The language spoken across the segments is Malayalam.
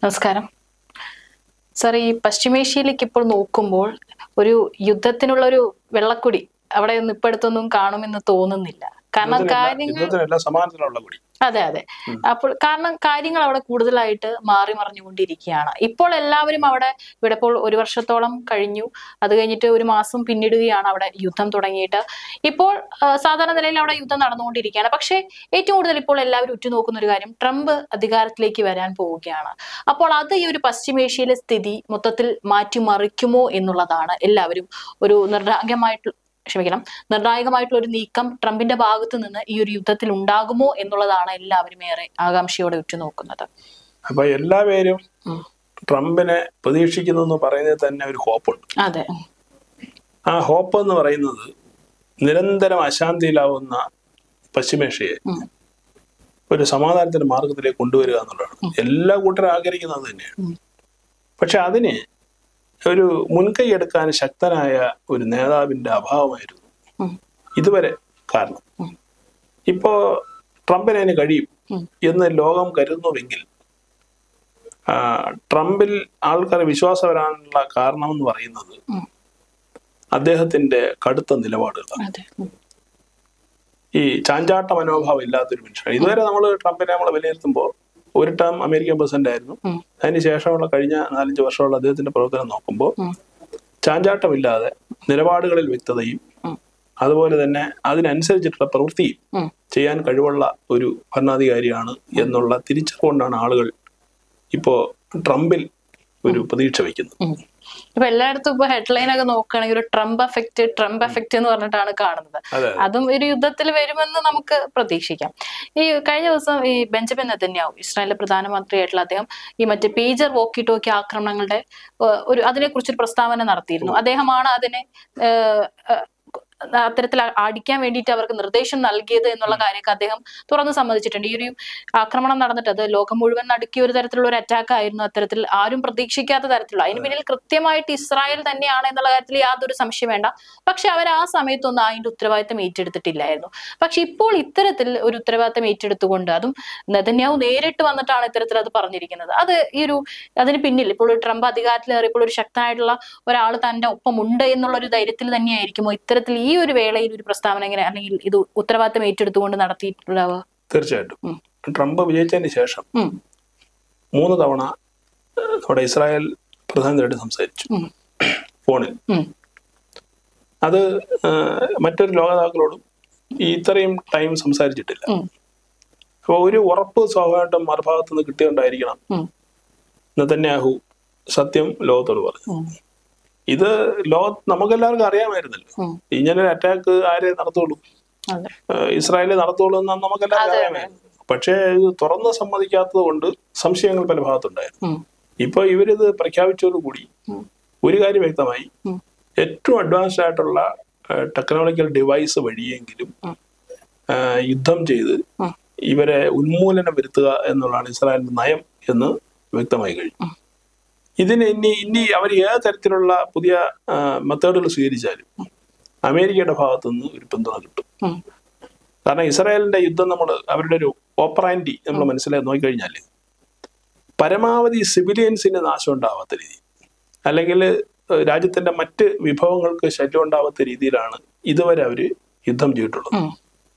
നമസ്കാരം സാർ ഈ പശ്ചിമേഷ്യയിലേക്ക് ഇപ്പോൾ നോക്കുമ്പോൾ ഒരു യുദ്ധത്തിനുള്ള ഒരു വെള്ളക്കുടി അവിടെ ഒന്നും ഇപ്പൊ അടുത്തൊന്നും കാണുമെന്ന് തോന്നുന്നില്ല കാരണം കാര്യങ്ങൾ യുദ്ധത്തിനല്ല സമാനത്തിലുള്ള കൂടി അതെ അതെ അപ്പോൾ കാരണം കാര്യങ്ങൾ അവിടെ കൂടുതലായിട്ട് മാറി മറിഞ്ഞുകൊണ്ടിരിക്കുകയാണ് ഇപ്പോൾ എല്ലാവരും അവിടെ ഇവിടെ ഇപ്പോൾ ഒരു വർഷത്തോളം കഴിഞ്ഞു അത് കഴിഞ്ഞിട്ട് ഒരു മാസം പിന്നിടുകയാണ് അവിടെ യുദ്ധം തുടങ്ങിയിട്ട് ഇപ്പോൾ ആ, സാധാരണ നിലയിൽ അവിടെ യുദ്ധം നടന്നുകൊണ്ടിരിക്കുകയാണ് പക്ഷേ ഏറ്റവും കൂടുതൽ ഇപ്പോൾ എല്ലാവരും ഉറ്റുനോക്കുന്ന ഒരു കാര്യം ട്രംപ് അധികാരത്തിലേക്ക് വരാൻ പോവുകയാണ് അപ്പോൾ അത് ഈ ഒരു പശ്ചിമേഷ്യയിലെ സ്ഥിതി മൊത്തത്തിൽ മാറ്റിമറിക്കുമോ എന്നുള്ളതാണ് എല്ലാവരും ഒരു നിർണായകമായിട്ട് ക്ഷമിക്കണം നിർണായകമായിട്ടുള്ള ഒരു നീക്കം ട്രംപിന്റെ ഭാഗത്ത് നിന്ന് ഈ ഒരു യുദ്ധത്തിൽ ഉണ്ടാകുമോ എന്നുള്ളതാണ് എല്ലാവരും ഏറെ ആകാംക്ഷയോടെ ഉറ്റുനോക്കുന്നത് അപ്പൊ എല്ലാവരും ഉം. ട്രംപിനെ പ്രതീക്ഷിക്കുന്നു എന്ന് പറയുന്നത് തന്നെ ഒരു ഹോപ്പുണ്ട് അതെ ആ ഹോപ്പ് എന്ന് പറയുന്നത് നിരന്തരം അശാന്തിയിലാവുന്ന പശ്ചിമേഷ്യയെ ഉം. ഒരു സമാധാനത്തിന്റെ മാർഗത്തിലേക്ക് കൊണ്ടുവരിക എന്നുള്ളതാണ് എല്ലാ കൂട്ടരും ആഗ്രഹിക്കുന്നത് തന്നെയാണ് ഉം. പക്ഷെ അതിന് ഒരു മുൻകൈ എടുക്കാൻ ശക്തനായ ഒരു നേതാവിന്റെ അഭാവമായിരുന്നു ഉം. ഇതുവരെ കാരണം ഉം. ഇപ്പോ ട്രംപിന് അതിന് കഴിയും ഉം. എന്ന് ലോകം കരുതുന്നുവെങ്കിൽ ആ, ട്രംപിൽ ആൾക്കാർ വിശ്വാസം വരാനുള്ള കാരണം എന്ന് പറയുന്നത് ഉം. അദ്ദേഹത്തിന്റെ കടുത്ത നിലപാടുകളാണ് അതെ ഉം. ഈ ചാഞ്ചാട്ട മനോഭാവം ഇല്ലാത്തൊരു മനുഷ്യനാണ് ഇതുവരെ നമ്മൾ ട്രംപിനെ നമ്മൾ വിലയിരുത്തുമ്പോൾ ഒരു ടേം അമേരിക്കൻ പ്രസിഡന്റ് ആയിരുന്നു ഉം. അതിന് ശേഷമുള്ള കഴിഞ്ഞ നാലഞ്ച് വർഷമുള്ള അദ്ദേഹത്തിന്റെ പ്രവർത്തനം നോക്കുമ്പോൾ ഉം. ചാഞ്ചാട്ടമില്ലാതെ നിലപാടുകളിൽ വ്യക്തതയും ഉം. അതുപോലെ തന്നെ അതിനനുസരിച്ചിട്ടുള്ള പ്രവൃത്തിയും ഉം. ചെയ്യാൻ കഴിവുള്ള ഒരു ഭരണാധികാരിയാണ് എന്നുള്ള തിരിച്ചറിവുകൊണ്ടാണ് ആളുകൾ ഇപ്പോ ട്രംപിൽ ഒരു പ്രതീക്ഷ വയ്ക്കുന്നത് ഉം. ഇപ്പൊ എല്ലായിടത്തും ഇപ്പൊ ഹെഡ്ലൈൻ ഒക്കെ നോക്കുകയാണെങ്കിൽ ഒരു ട്രംപ് എഫക്റ്റ് ട്രംപ് എഫക്റ്റ് എന്ന് പറഞ്ഞിട്ടാണ് കാണുന്നത് അതെ അതും ഒരു യുദ്ധത്തിൽ വരുമെന്ന് നമുക്ക് പ്രതീക്ഷിക്കാം ഈ കഴിഞ്ഞ ദിവസം ഈ ബെഞ്ചമിൻ നെതന്യാഹു ഇസ്രായേലിലെ പ്രധാനമന്ത്രിയായിട്ടുള്ള അദ്ദേഹം ഈ മറ്റേ പേജർ വോക്കി ടോക്കി ആക്രമണങ്ങളുടെ ഏഹ്, ഒരു അതിനെക്കുറിച്ചൊരു പ്രസ്താവന നടത്തിയിരുന്നു അദ്ദേഹമാണ് അതിനെ ഏഹ്, ഏഹ്, അത്തരത്തിൽ അ- അടിക്കാൻ വേണ്ടിയിട്ട് അവർക്ക് നിർദ്ദേശം നൽകിയത് എന്നുള്ള കാര്യമൊക്കെ അദ്ദേഹം തുറന്ന് സമ്മതിച്ചിട്ടുണ്ട് ഈ ഒരു ആക്രമണം നടന്നിട്ട് അത് ലോകം മുഴുവൻ നടുക്കിയ ഒരു തരത്തിലുള്ള ഒരു അറ്റാക്ക് ആയിരുന്നു അത്തരത്തിൽ ആരും പ്രതീക്ഷിക്കാത്ത തരത്തിലുള്ള അതിന് പിന്നിൽ കൃത്യമായിട്ട് ഇസ്രായേൽ തന്നെയാണ് എന്നുള്ള കാര്യത്തിൽ യാതൊരു സംശയം വേണ്ട പക്ഷെ അവർ ആ സമയത്തൊന്നും അതിന്റെ ഉത്തരവാദിത്തം ഏറ്റെടുത്തിട്ടില്ലായിരുന്നു പക്ഷെ ഇപ്പോൾ ഇത്തരത്തിൽ ഒരു ഉത്തരവാദിത്തം ഏറ്റെടുത്തുകൊണ്ട് അതും നെതന്യാഹു നേരിട്ട് വന്നിട്ടാണ് ഇത്തരത്തിൽ അത് പറഞ്ഞിരിക്കുന്നത് അത് ഈ ഒരു അതിന് പിന്നിൽ ഇപ്പോൾ ഒരു ട്രംപ് അധികാരത്തിലേറിയപ്പോൾ ഒരു ശക്തനായിട്ടുള്ള ഒരാൾ തന്റെ ഒപ്പം ഉണ്ട് എന്നുള്ള ഒരു ധൈര്യത്തിൽ തന്നെയായിരിക്കുമോ ഇത്തരത്തിൽ ഈ ഒരു വേളയിൽ ഒരു പ്രസ്താവന എങ്ങനെ അല്ലെങ്കിൽ ഇത് ഉത്തരവാദിത്തം ഏറ്റെടുത്തുകൊണ്ട് നടത്തിയിട്ടുണ്ടാവുക തീർച്ചയായിട്ടും ഉം. ട്രംപ് വിജയിച്ചതിന് ശേഷം ഉം, മൂന്ന് തവണ ഏഹ്, നമ്മുടെ ഇസ്രായേൽ പ്രധാനമന്ത്രിയായിട്ട് സംസാരിച്ചു ഉം, ഫോണിൽ ഉം, അത് ഏഹ്, മറ്റൊരു ലോകതാക്കളോടും ഈ ഇത്രയും ടൈം സംസാരിച്ചിട്ടില്ല ഉം, അപ്പോൾ ഒരു ഉറപ്പ് സ്വാഭാവികമായിട്ടും മറുഭാഗത്ത് നിന്ന് കിട്ടിയുണ്ടായിരിക്കണം ഉം, നെതന്യാഹു സത്യം ലോകത്തോട് പറഞ്ഞു ഉം, ഇത് ലോക നമുക്കെല്ലാവർക്കും അറിയാമായിരുന്നല്ലോ ഉം. ഇങ്ങനെ ഒരു അറ്റാക്ക് ആരെ നടത്തുള്ളൂ അതെ ഏഹ് ഇസ്രായേലിൽ നടത്തുള്ളൂ എന്ന് നമുക്കെല്ലാവർക്കും അതെ, അറിയാമായിരുന്നു പക്ഷേ ഇത് തുറന്ന് സമ്മതിക്കാത്തത് കൊണ്ട് സംശയങ്ങൾ പല ഭാഗത്തുണ്ടായിരുന്നു ഉം, ഇപ്പൊ ഇവരിത് പ്രഖ്യാപിച്ചതോടുകൂടി ഉം. ഒരു കാര്യം വ്യക്തമായി ഉം. ഏറ്റവും അഡ്വാൻസ്ഡ് ആയിട്ടുള്ള ടെക്നോളജിക്കൽ ഡിവൈസ് വഴിയെങ്കിലും ഉം. ആ, യുദ്ധം ചെയ്ത് ഉം. ഇവരെ ഉന്മൂലനം വരുത്തുക എന്നുള്ളതാണ് ഇസ്രായേലിന്റെ നയം എന്ന് വ്യക്തമായി കഴിഞ്ഞു ഉം. ഇതിന് ഇനി ഇനി അവർ ഏത് തരത്തിലുള്ള പുതിയ മെത്തേഡുകൾ സ്വീകരിച്ചാലും അമേരിക്കയുടെ ഭാഗത്തു നിന്ന് ഒരു പിന്തുണ കിട്ടും ഉം, കാരണം ഇസ്രായേലിന്റെ യുദ്ധം നമ്മൾ അവരുടെ ഒരു ഓപ്പറാൻറ്റി നമ്മൾ മനസ്സിലാക്കി നോക്കിക്കഴിഞ്ഞാൽ പരമാവധി സിവിലിയൻസിന് നാശം ഉണ്ടാവാത്ത രീതി അല്ലെങ്കിൽ ഏഹ്, രാജ്യത്തിന്റെ മറ്റ് വിഭവങ്ങൾക്ക് ശല്യം ഉണ്ടാവാത്ത രീതിയിലാണ് ഇതുവരെ അവർ യുദ്ധം ചെയ്തിട്ടുള്ളത് ഉം,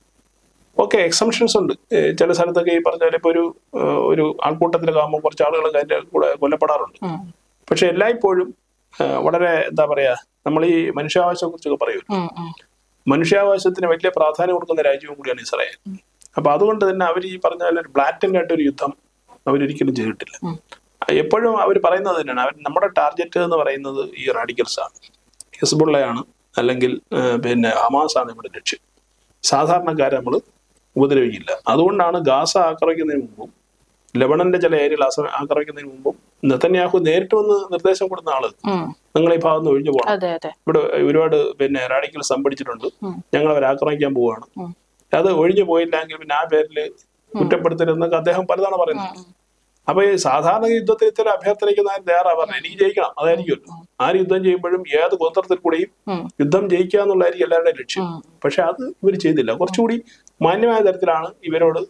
ഓക്കെ എക്സംഷൻസ് ഉണ്ട് ഏഹ്, ചില സ്ഥലത്തൊക്കെ ഈ പറഞ്ഞ പോലെ ഇപ്പോൾ ഒരു ഏഹ്, ഒരു ആൾക്കൂട്ടത്തിലൊക്കെ ആകുമ്പോൾ കുറച്ച് ആളുകൾ അതിന്റെ കൂടെ കൊല്ലപ്പെടാറുണ്ട് ഉം, പക്ഷെ എല്ലായ്പ്പോഴും ഏഹ്, വളരെ എന്താ പറയാ നമ്മൾ ഈ മനുഷ്യാവകാശത്തെ കുറിച്ചൊക്കെ പറയും ഉം, ഉം, മനുഷ്യാവകാശത്തിന് വലിയ പ്രാധാന്യം കൊടുക്കുന്ന രാജ്യവും കൂടിയാണ് ഇസ്രായേൽ അപ്പൊ അതുകൊണ്ട് തന്നെ അവർ ഈ പറഞ്ഞ പോലെ ഒരു ബ്ലാറ്റന്റ് ആയിട്ട് ഒരു യുദ്ധം അവരൊരിക്കലും ചെയ്തിട്ടില്ല ഉം. എപ്പോഴും അവർ പറയുന്നത് തന്നെയാണ് അവർ നമ്മുടെ ടാർഗറ്റ് എന്ന് പറയുന്നത് ഈ റാഡിക്കൽസ് ആണ് ഹിസ്ബുള്ളയാണ് അല്ലെങ്കിൽ ആ, പിന്നെ ഹമാസ് ആണ് നമ്മുടെ ലക്ഷ്യം സാധാരണക്കാരെ നമ്മൾ ഉപദ്രവിക്കില്ല അതുകൊണ്ടാണ് ഗാസ ആക്രമിക്കുന്നതിന് മുമ്പും ലബണന്റെ ചില ഏരിയകൾ ആസ- ആക്രമിക്കുന്നതിന് മുമ്പും നെതന്യാഹു നേരിട്ട് വന്ന് നിർദ്ദേശം കൊടുക്കുന്ന ആള് ഉം. നിങ്ങൾ ഈ ഭാഗത്ത് നിന്ന് ഒഴിഞ്ഞു പോകണം അതെ അതെ ഇവിടെ ഒരുപാട് പിന്നെ റാഡിക്കൽ സംഭടിച്ചിട്ടുണ്ട് ഉം. ഞങ്ങൾ അവരെ ആക്രമിക്കാൻ പോവുകയാണ് ഉം. അത് ഒഴിഞ്ഞു പോയില്ലെങ്കിൽ പിന്നെ ആ പേരിൽ കുറ്റപ്പെടുത്തരുതെന്നൊക്കെ അദ്ദേഹം പലതാണ് പറയുന്നത് ഉം, അപ്പൊ ഈ സാധാരണ യുദ്ധത്തിൽ ഇത്തരം അഭ്യർത്ഥനയ്ക്ക് ഞാൻ തയ്യാറാ പറഞ്ഞത് എനിക്ക് ജയിക്കണം അതായിരിക്കുമല്ലോ ആര് യുദ്ധം ചെയ്യുമ്പോഴും ഏത് ഗോത്രത്തിൽ കൂടെയും ഉം, യുദ്ധം ജയിക്കുക എന്നുള്ളതായിരിക്കും എല്ലാവരുടെയും ലക്ഷ്യം ഉം, പക്ഷെ അത് ഇവർ ചെയ്തില്ല കുറച്ചുകൂടി മാന്യമായ തരത്തിലാണ് ഇവരോട്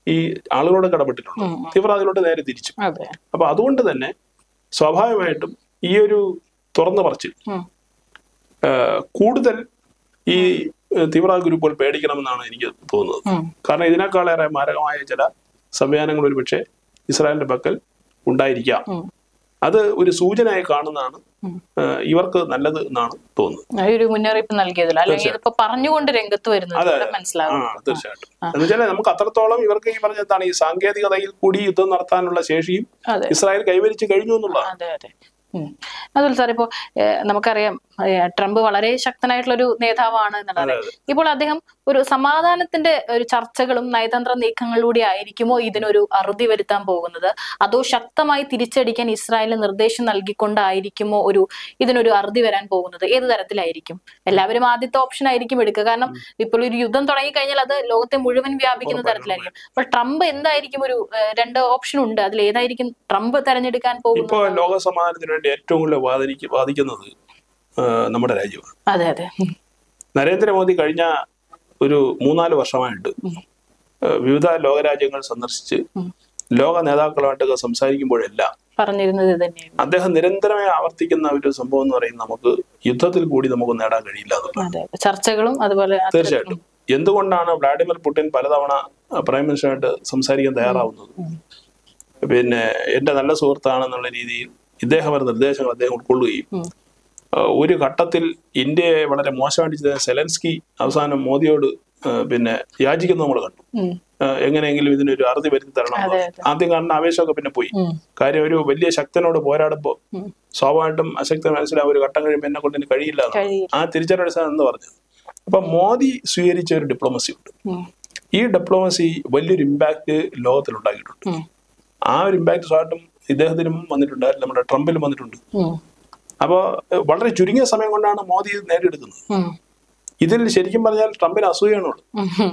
ഈ ആളുകളോട് കടപ്പെട്ടിട്ടുള്ളത് ഉം. തീവ്രവാദികളോട് നേരെ തിരിച്ചു അതെ അപ്പൊ അതുകൊണ്ട് തന്നെ സ്വാഭാവികമായിട്ടും ഈ ഒരു തുറന്നു പറച്ചിൽ ഉം. ആ, കൂടുതൽ ഈ ഏ, തീവ്രവാദ ഗ്രൂപ്പുകൾ പേടിക്കണമെന്നാണ് എനിക്ക് തോന്നുന്നത് ഉം. കാരണം ഇതിനേക്കാളേറെ മാരകമായ ചില സംവിധാനങ്ങൾ ഒരുപക്ഷെ ഇസ്രായേലിന്റെ പക്കൽ ഉണ്ടായിരിക്കാം ഉം. അത് ഒരു സൂചനയായി കാണുന്നതാണ് ഉം. ആ, ഇവർക്ക് നല്ലത് എന്നാണ് തോന്നുന്നത് ആ ഒരു മുന്നറിയിപ്പ് നൽകിയതില്ല അല്ലെങ്കിൽ ഇതിപ്പോ പറഞ്ഞുകൊണ്ട് രംഗത്ത് വരുന്നത് അതെ, ഇവിടെ ആ മനസ്സിലാവും തീർച്ചയായിട്ടും എന്നുവെച്ചാൽ നമുക്ക് അത്രത്തോളം ഇവർക്ക് ഈ പറഞ്ഞ എന്താണ് ഈ സാങ്കേതികതയിൽ കൂടി യുദ്ധം നടത്താനുള്ള ശേഷിയും അതെ ഇസ്രായേൽ കൈവരിച്ചു കഴിഞ്ഞു എന്നുള്ളതാണ് അതെ അതെ ഉം. അതുപോലെ സാർ ഇപ്പോ ഏഹ്, നമുക്കറിയാം ഏഹ്, ട്രംപ് വളരെ ശക്തനായിട്ടുള്ള ഒരു നേതാവാണ് എന്നുള്ളത് ഇപ്പോൾ അദ്ദേഹം ഒരു സമാധാനത്തിന്റെ ഒരു ചർച്ചകളും നയതന്ത്ര നീക്കങ്ങളിലൂടെ ആയിരിക്കുമോ ഇതിനൊരു അറുതി വരുത്താൻ പോകുന്നത് അതോ ശക്തമായി തിരിച്ചടിക്കാൻ ഇസ്രായേലിന് നിർദ്ദേശം നൽകിക്കൊണ്ടായിരിക്കുമോ ഒരു ഇതിനൊരു അറുതി വരാൻ പോകുന്നത് ഏത് തരത്തിലായിരിക്കും എല്ലാവരും ആദ്യത്തെ ഓപ്ഷൻ ആയിരിക്കും എടുക്കുക കാരണം ഇപ്പോൾ ഒരു യുദ്ധം തുടങ്ങി കഴിഞ്ഞാൽ അത് ലോകത്തെ മുഴുവൻ വ്യാപിക്കുന്ന തരത്തിലായിരിക്കും അപ്പോൾ ട്രംപ് എന്തായിരിക്കും ഒരു ഏഹ്, രണ്ട് ഓപ്ഷൻ ഉണ്ട് അതിൽ ഏതായിരിക്കും ട്രംപ് തെരഞ്ഞെടുക്കാൻ പോകുന്നത് ഇപ്പോ ലോക സമാധാനത്തിന് വേണ്ടി ഏറ്റവും കൂടുതൽ വാദിക്ക് വാദിക്കുന്നത് ആ, നമ്മുടെ രാജ്യമാണ് അതെ അതെ ഉം. നരേന്ദ്രമോദി കഴിഞ്ഞ ഒരു മൂന്നാല് വർഷമായിട്ട് ആ, വിവിധ ലോകരാജ്യങ്ങൾ സന്ദർശിച്ച് ഉം. ലോക നേതാക്കളുമായിട്ടൊക്കെ സംസാരിക്കുമ്പോഴെല്ലാം പറഞ്ഞിരുന്നത് ഇത് തന്നെയാണ് അദ്ദേഹം നിരന്തരമായി ആവർത്തിക്കുന്ന ഒരു സംഭവം എന്ന് പറയുന്നത് നമുക്ക് യുദ്ധത്തിൽ കൂടി നമുക്ക് നേടാൻ കഴിയില്ല എന്നുള്ളത് അതെ അതെ. ചർച്ചകളും അതുപോലെ അത്തരം- തീർച്ചയായിട്ടും എന്തുകൊണ്ടാണ് വ്ളാഡിമിർ പുടിൻ പലതവണ പ്രൈം മിനിസ്റ്ററായിട്ട് സംസാരിക്കാൻ തയ്യാറാവുന്നത് പിന്നെ എന്റെ നല്ല സുഹൃത്താണെന്നുള്ള രീതിയിൽ ഇദ്ദേഹം ഒരു നിർദ്ദേശങ്ങൾ അദ്ദേഹം ഉൾക്കൊള്ളുകയും ഉം. ആ, ഒരു ഘട്ടത്തിൽ ഇന്ത്യയെ വളരെ മോശമായിട്ട് ചെയ്ത സെലൻസ്കി അവസാനം മോദിയോട് ആ, പിന്നെ യാചിക്കുന്നത് നമ്മൾ കണ്ടു ഉം. ആ, എങ്ങനെയെങ്കിലും ഇതിനൊരു അറുതി വരുത്തി തരണം എന്ന് അതെ, പറഞ്ഞു. ആദ്യം കാണുന്ന ആവേശമൊക്കെ പിന്നെ പോയി ഉം. കാര്യം ഒരു വലിയ ശക്തനോട് പോരാടുമ്പോൾ ഉം. സ്വാഭാവികമായിട്ടും അശക്തൻ മനസ്സിലാവും ഒരു ഘട്ടം കഴിയുമ്പോൾ എന്നെ കൊണ്ട് ഇനി കഴിയില്ല എന്ന്. കഴിയില്ല. ആ തിരിച്ചറിവ് എന്ന് പറഞ്ഞത് അപ്പൊ മോദി സ്വീകരിച്ച ഒരു ഡിപ്ലോമസി ഉണ്ട് ഉം. ഈ ഡിപ്ലോമസി വലിയൊരു ഇമ്പാക്ട് ലോകത്തിൽ ഉണ്ടാക്കിയിട്ടുണ്ട് ഉം. ആ ഒരു ഇമ്പാക്ട് സ്വാട്ടും ഇദ്ദേഹത്തിനും വന്നിട്ടുണ്ട് നമ്മുടെ ട്രംപിലും വന്നിട്ടുണ്ട് ഉം. അപ്പോൾ വളരെ ചുരുങ്ങിയ സമയം കൊണ്ടാണ് മോദി ഇത് നേടിയെടുക്കുന്നത് ഉം. ഇതിൽ ഇതിൽ ശരിക്കും പറഞ്ഞാൽ ട്രംപിന് അസൂയാണുള്ളത് ഉം.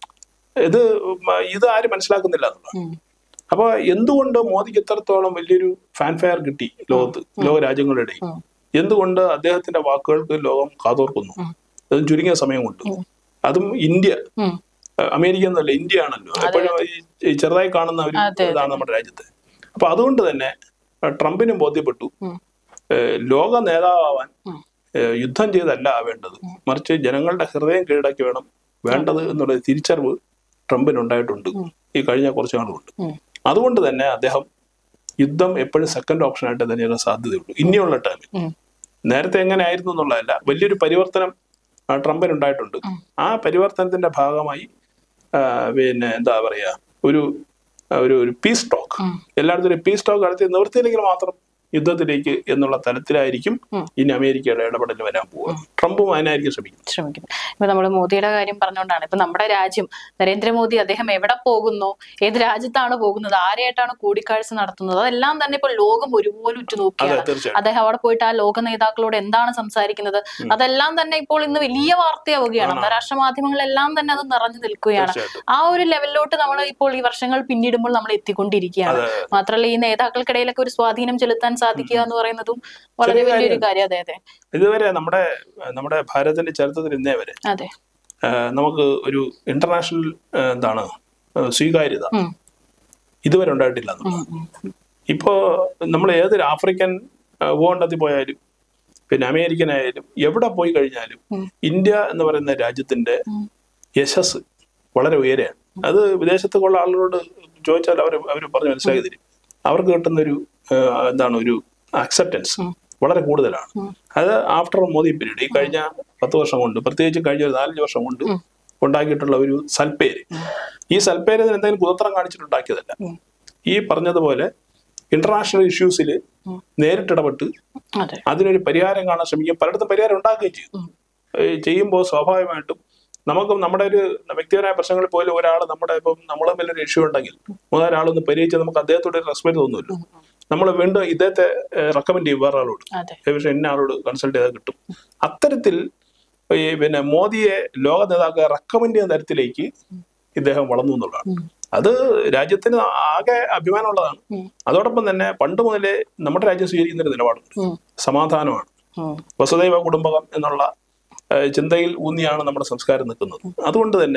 ഇത് മ- ഇത് ആരും മനസ്സിലാക്കുന്നില്ല എന്നുള്ളത് ഉം. അപ്പൊ എന്തുകൊണ്ട് മോദിക്ക് എത്രത്തോളം വലിയൊരു ഫാൻഫയർ കിട്ടി ലോകത്ത് ലോക രാജ്യങ്ങളുടെ ഇടയിൽ ഉം. എന്തുകൊണ്ട് അദ്ദേഹത്തിന്റെ വാക്കുകൾക്ക് ലോകം കാതോർക്കുന്നു ഉം. അതും ചുരുങ്ങിയ സമയം കൊണ്ട് ഉം. അതും ഇന്ത്യ ഉം. അഹ് അമേരിക്ക എന്നല്ല ഇന്ത്യ ആണല്ലോ എപ്പോഴും ഈ- ഈ ചെറുതായി കാണുന്ന ഒരു അതെ, ഇതാണ് നമ്മുടെ രാജ്യത്ത് അപ്പൊ അതുകൊണ്ട് തന്നെ അഹ് ട്രംപിനും ബോധ്യപ്പെട്ടു ഉം. ഏഹ് ലോക നേതാവാൻ ഉം. ഏഹ് യുദ്ധം ചെയ്തല്ല ആവേണ്ടത് മറിച്ച് ജനങ്ങളുടെ ഹൃദയം കീഴടക്കി വേണം വേണ്ടത് എന്നുള്ള തിരിച്ചറിവ് ട്രംപിന് ഉണ്ടായിട്ടുണ്ട് ഉം. ഈ കഴിഞ്ഞ കുറച്ചു നാളുകൊണ്ട് ഉം. അതുകൊണ്ട് തന്നെ അദ്ദേഹം യുദ്ധം എപ്പോഴും സെക്കൻഡ് ഓപ്ഷൻ ആയിട്ട് തന്നെയാണ് സാധ്യതയുള്ളൂ ഇനിയുള്ള ടൈമിൽ ഉം. നേരത്തെ എങ്ങനെ ആയിരുന്നു എന്നുള്ളതല്ല വലിയൊരു പരിവർത്തനം ആ, ട്രംപിന് ഉണ്ടായിട്ടുണ്ട് ഉം. ആ പരിവർത്തനത്തിന്റെ ഭാഗമായി ആ, പിന്നെ എന്താ പറയാ ഒരു ആ, ഒരു ഒരു പീസ് ടോക്ക് ഉം. എല്ലായിടത്തും ഒരു പീസ് ടോക്ക് നടത്തി നിർത്തിയില്ലെങ്കിൽ മാത്രം യുദ്ധത്തിലേക്ക് എന്നുള്ള തലത്തിലായിരിക്കും ഉം. ഇനി അമേരിക്കയുടെ ഇടപെടൽ വരാൻ പോവുക ട്രംപും അതിനായിരിക്കും ശ്രമിക്കുന്നത് ശ്രമിക്കുന്നു ഇപ്പൊ നമ്മൾ മോദിയുടെ കാര്യം പറഞ്ഞുകൊണ്ടാണ് ഇപ്പൊ നമ്മുടെ രാജ്യം നരേന്ദ്രമോദി അദ്ദേഹം എവിടെ പോകുന്നു ഏത് രാജ്യത്താണ് പോകുന്നത് ആരെയായിട്ടാണ് കൂടിക്കാഴ്ച നടത്തുന്നത് അതെല്ലാം തന്നെ ഇപ്പോൾ ലോകം ഒരുപോലെ അതെ ഉറ്റുനോക്കിയാണ് തീർച്ചയായും അദ്ദേഹം അവിടെ പോയിട്ട് ആ ലോക നേതാക്കളോട് എന്താണ് സംസാരിക്കുന്നത് അതെല്ലാം തന്നെ ഇപ്പോൾ ഇന്ന് വലിയ വാർത്തയാവുകയാണ് അന്താരാഷ്ട്ര മാധ്യമങ്ങളെല്ലാം തന്നെ അത് നിറഞ്ഞു നിൽക്കുകയാണ് തീർച്ചയായിട്ടും ആ ഒരു ലെവലിലോട്ട് നമ്മൾ ഇപ്പോൾ ഈ വർഷങ്ങൾ പിന്നിടുമ്പോൾ നമ്മൾ എത്തിക്കൊണ്ടിരിക്കുകയാണ് അതെ. മാത്രമല്ല ഈ നേതാക്കൾക്കിടയിലൊക്കെ ഒരു സ്വാധീനം ചെലുത്താൻ സാധിക്കുക എന്ന് പറയുന്നതും വളരെ ചെറിയ വലിയൊരു കാര്യം അതെ അതെ ഇതുവരെ നമ്മുടെ നമ്മുടെ ഭാരതത്തിന്റെ ചരിത്രത്തിൽ ഇന്നേ വരെ അതെ ആ, നമുക്ക് ഒരു ഇന്റർനാഷണൽ ആ, എന്താണ് ആ, സ്വീകാര്യത ഉം. ഇതുവരെ ഉണ്ടായിട്ടില്ല എന്നുള്ളതാണ്. ഉം, ഉം. ഇപ്പോ നമ്മൾ ഏതൊരു ആഫ്രിക്കൻ ആ, ഭൂഖണ്ഡത്തിൽ പോയാലും പിന്നെ അമേരിക്കൻ ആയാലും എവിടെ പോയി കഴിഞ്ഞാലും ഉം. ഇന്ത്യ എന്ന് പറയുന്ന രാജ്യത്തിന്റെ ഉം. യശസ് വളരെ ഉയരെയാണ് അത് വിദേശത്തുള്ള ആളുകളോട് ചോദിച്ചാൽ അവർ അവർ പറഞ്ഞ് മനസ്സിലാക്കി തരും അവർക്ക് കിട്ടുന്ന ഒരു ആ, എന്താണ് ഒരു അക്സെപ്റ്റൻസ് ഉം. വളരെ കൂടുതലാണ് ഉം. അത് ആഫ്റ്റർ മോദി പീരീഡ് ഈ കഴിഞ്ഞ പത്ത് വർഷം കൊണ്ട് പ്രത്യേകിച്ച് കഴിഞ്ഞ ഒരു നാലഞ്ച് വർഷം കൊണ്ട് ഉം. ഉണ്ടാക്കിയിട്ടുള്ള ഒരു സൽപ്പേര് ഈ സൽപ്പേര് ഇതിന് എന്തെങ്കിലും കുതന്ത്രം കാണിച്ചിട്ടുണ്ടാക്കിയതല്ല ഉം. ഈ പറഞ്ഞതുപോലെ ഇന്റർനാഷണൽ ഇഷ്യൂസിൽ ഉം. നേരിട്ടിടപെട്ട് അതെ അതിനൊരു പരിഹാരം കാണാൻ ശ്രമിക്കും പലയിടത്തും പരിഹാരം ഉണ്ടാക്കുകയും ചെയ്യും ഉം. ചെയ്യുമ്പോൾ സ്വാഭാവികമായിട്ടും നമുക്കും നമ്മുടെ ഒരു വ്യക്തിപരമായ പ്രശ്നങ്ങളിൽ പോലും ഒരാൾ നമ്മുടെ ഇപ്പം നമ്മളെ വലിയൊരു ഇഷ്യൂ ഉണ്ടെങ്കിൽ മൂന്നാലൊരാളൊന്ന് പരിഹരിച്ച് നമുക്ക് അദ്ദേഹത്തോട് ഒരു റെസ്പെക്ട് തോന്നുമല്ലോ നമ്മൾ വീണ്ടും ഇദ്ദേഹത്തെ റെക്കമെൻഡ് ചെയ്യും വേറെ ആളോട് അതെ പക്ഷേ ഇന്ന ആളോട് കൺസൾട്ട് ചെയ്താൽ കിട്ടും അത്തരത്തിൽ ഈ പിന്നെ മോദിയെ ലോക നേതാക്കളെ റെക്കമെൻഡ് ചെയ്യുന്ന തരത്തിലേക്ക് ഇദ്ദേഹം വളർന്നു എന്നുള്ളതാണ് ഉം. അത് രാജ്യത്തിന് ആകെ അഭിമാനമുള്ളതാണ് ഉം. അതോടൊപ്പം തന്നെ പണ്ട് മുതലേ നമ്മുടെ രാജ്യം സ്വീകരിക്കുന്ന ഒരു നിലപാടുണ്ട് ഉം. സമാധാനമാണ് ഉം. വസുദൈവ കുടുംബകം എന്നുള്ള ഏഹ്, ചിന്തയിൽ ഊന്നിയാണ് നമ്മുടെ സംസ്കാരം നിൽക്കുന്നത് അതുകൊണ്ട് തന്നെ